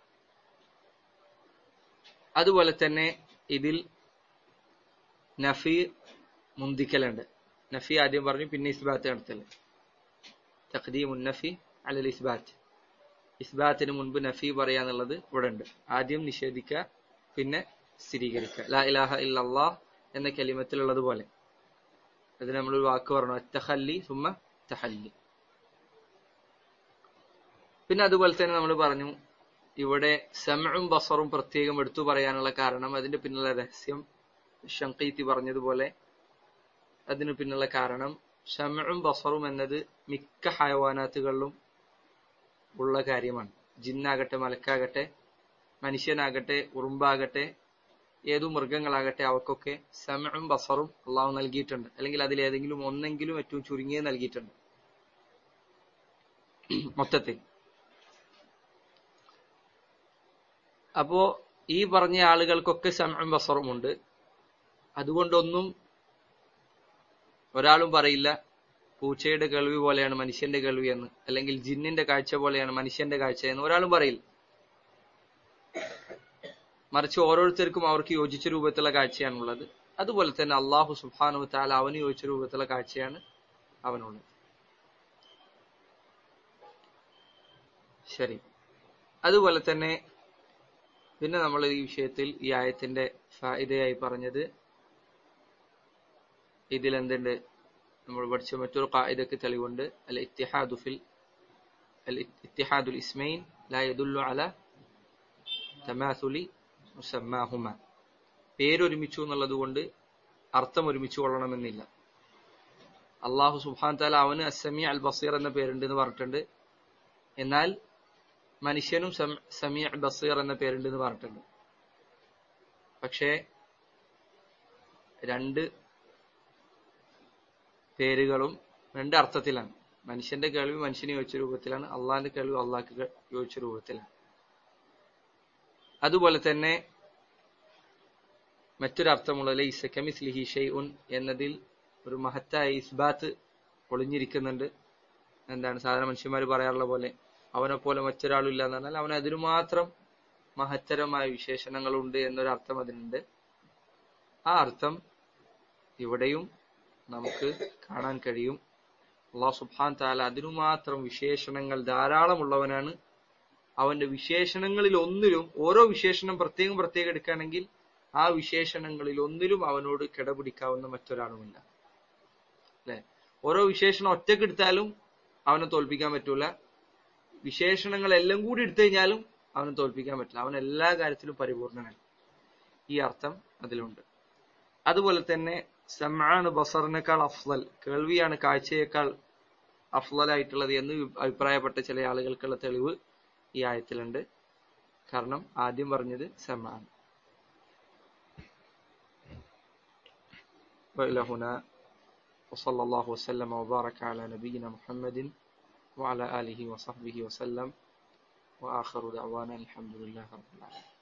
അതുപോലെ തന്നെ ഇതിൽ നഫി മുന്തിക്കലുണ്ട് നഫി ആദ്യം പറഞ്ഞു പിന്നെ ഇസ്ബാത്ത് നടത്തല് തഖദീം നഫി അലൽ ഇസ്ബാത്ത് ഇസ്ബാത്തിന് മുൻപ് നഫി പറയാന്നുള്ളത് ഇവിടെ ഉണ്ട് ആദ്യം നിഷേധിക്കുക പിന്നെ സ്ഥിരീകരിക്കുക ലാ ഇലാഹ ഇല്ലല്ലാ എന്ന കലിമത്തിലുള്ളത് പോലെ അത് നമ്മൾ ഒരു വാക്ക് പറഞ്ഞു തഹല്ലി സുമ്മ തഹല്ലി പിന്നെ അതുപോലെ തന്നെ നമ്മൾ പറഞ്ഞു ഇവിടെ സമഴും ബസറും പ്രത്യേകം എടുത്തു പറയാനുള്ള കാരണം അതിന്റെ പിന്നിലുള്ള രഹസ്യം ഷങ്കീത്തി പറഞ്ഞതുപോലെ അതിനു പിന്നുള്ള കാരണം ഷമഴും ബസറും എന്നത് മിക്ക ഹയവാനാത്തുകളിലും ഉള്ള കാര്യമാണ് ജിന്നാകട്ടെ മലക്കാകട്ടെ മനുഷ്യനാകട്ടെ ഉറുമ്പാകട്ടെ ഏതു മൃഗങ്ങളാകട്ടെ അവക്കൊക്കെ സമഴും ബസറും അള്ളാഹു നൽകിയിട്ടുണ്ട് അല്ലെങ്കിൽ അതിൽ ഏതെങ്കിലും ഒന്നെങ്കിലും ഏറ്റവും ചുരുങ്ങിയത് നൽകിയിട്ടുണ്ട് മൊത്തത്തിൽ അപ്പോ ഈ പറഞ്ഞ ആളുകൾക്കൊക്കെ സമഴും ബസറും ഉണ്ട് അതുകൊണ്ടൊന്നും ഒരാളും പറയില്ല പൂച്ചയുടെ കേൾവി പോലെയാണ് മനുഷ്യന്റെ കേൾവി എന്ന് അല്ലെങ്കിൽ ജിന്നിന്റെ കാഴ്ച പോലെയാണ് മനുഷ്യന്റെ കാഴ്ച എന്ന് ഒരാളും പറയില്ല മറിച്ച് ഓരോരുത്തർക്കും അവർക്ക് യോജിച്ച രൂപത്തിലുള്ള കാഴ്ചയാണുള്ളത് അതുപോലെ തന്നെ അള്ളാഹു സുബാനു താല അവന് യോജിച്ച രൂപത്തിലുള്ള കാഴ്ചയാണ് അവനുള്ളത് ശരി അതുപോലെ തന്നെ പിന്നെ നമ്മൾ ഈ വിഷയത്തിൽ ഈ ആയത്തിന്റെ ഫായിദയായി പറഞ്ഞത് ഇതിൽ എന്തുണ്ട് നമ്മൾ പഠിച്ച മറ്റൊരു കായിദക്ക് തെളിവുണ്ട് അൽ ഇത്തിഹാദു ഫിൽ അൽ ഇത്തിഹാദുൽ ഇസ്മൈൻ ലാ യദുല്ലു അല തമാസുലി മുസമ്മാഹുമ പേരൊരുമിച്ചു എന്നുള്ളത് കൊണ്ട് അർത്ഥം ഒരുമിച്ച് കൊള്ളണമെന്നില്ല അള്ളാഹു സുബാൻ താല അവന് അസമി അൽ ബസീർ എന്ന പേരുണ്ട് എന്ന് പറഞ്ഞിട്ടുണ്ട് എന്നാൽ മനുഷ്യനും സമി അൽ ബസീർ എന്ന പേരുണ്ട് എന്ന് പറഞ്ഞിട്ടുണ്ട് പക്ഷേ രണ്ട് പേരുകളും രണ്ട് അർത്ഥത്തിലാണ് മനുഷ്യന്റെ കേൾവി മനുഷ്യന് യോജിച്ച രൂപത്തിലാണ് അള്ളാഹിന്റെ കേൾവി അള്ളാഹ്ക്ക് യോജിച്ച രൂപത്തിലാണ് അതുപോലെ തന്നെ മറ്റൊരർത്ഥമുള്ള ലൈസ കമിസ്ലിഹി ഷെയ്ഉൻ എന്നതിൽ ഒരു മഹത്തായ ഇസ്ബാത്ത് ഒളിഞ്ഞിരിക്കുന്നുണ്ട് എന്താണ് സാധാരണ മനുഷ്യന്മാർ പറയാറുള്ള പോലെ അവനെ പോലെ മറ്റൊരാളും ഇല്ല എന്ന് പറഞ്ഞാൽ അവന് അതിനു മാത്രം മഹത്തരമായ വിശേഷണങ്ങളുണ്ട് എന്നൊരർത്ഥം അതിനുണ്ട് ആ അർത്ഥം ഇവിടെയും നമുക്ക് കാണാൻ കഴിയും അള്ളാഹു സുബാൻ താല അതിനു മാത്രം വിശേഷണങ്ങൾ ധാരാളമുള്ളവനാണ് അവന്റെ വിശേഷണങ്ങളിൽ ഒന്നിലും ഓരോ വിശേഷണം പ്രത്യേകം പ്രത്യേകം എടുക്കുകയാണെങ്കിൽ ആ വിശേഷണങ്ങളിൽ ഒന്നിലും അവനോട് കിടപിടിക്കാവുന്ന മറ്റൊരാളുമില്ല അല്ലെ ഓരോ വിശേഷണം ഒറ്റക്ക് എടുത്താലും അവനെ തോൽപ്പിക്കാൻ പറ്റൂല വിശേഷണങ്ങൾ എല്ലാം കൂടി എടുത്തു കഴിഞ്ഞാലും അവനെ തോൽപ്പിക്കാൻ പറ്റില്ല അവൻ എല്ലാ കാര്യത്തിലും പരിപൂർണനാണ് ഈ അർത്ഥം അതിലുണ്ട് അതുപോലെ തന്നെ സമാണ് ബസറിനേക്കാൾ അഫ്ലൽ കേൾവിയാണ് കാഴ്ചയേക്കാൾ അഫ്ലലായിട്ടുള്ളത് എന്ന് അഭിപ്രായപ്പെട്ട ചില ആളുകൾക്കുള്ള തെളിവ് ഈ ആയത്തിലുണ്ട് കാരണം ആദ്യം പറഞ്ഞത് സമാണ് وإلى هنا وصلى الله وسلم وبارك على نبينا محمد وعلى آله وصحبه وسلم وآخر دعوانا الحمد لله رب العالمين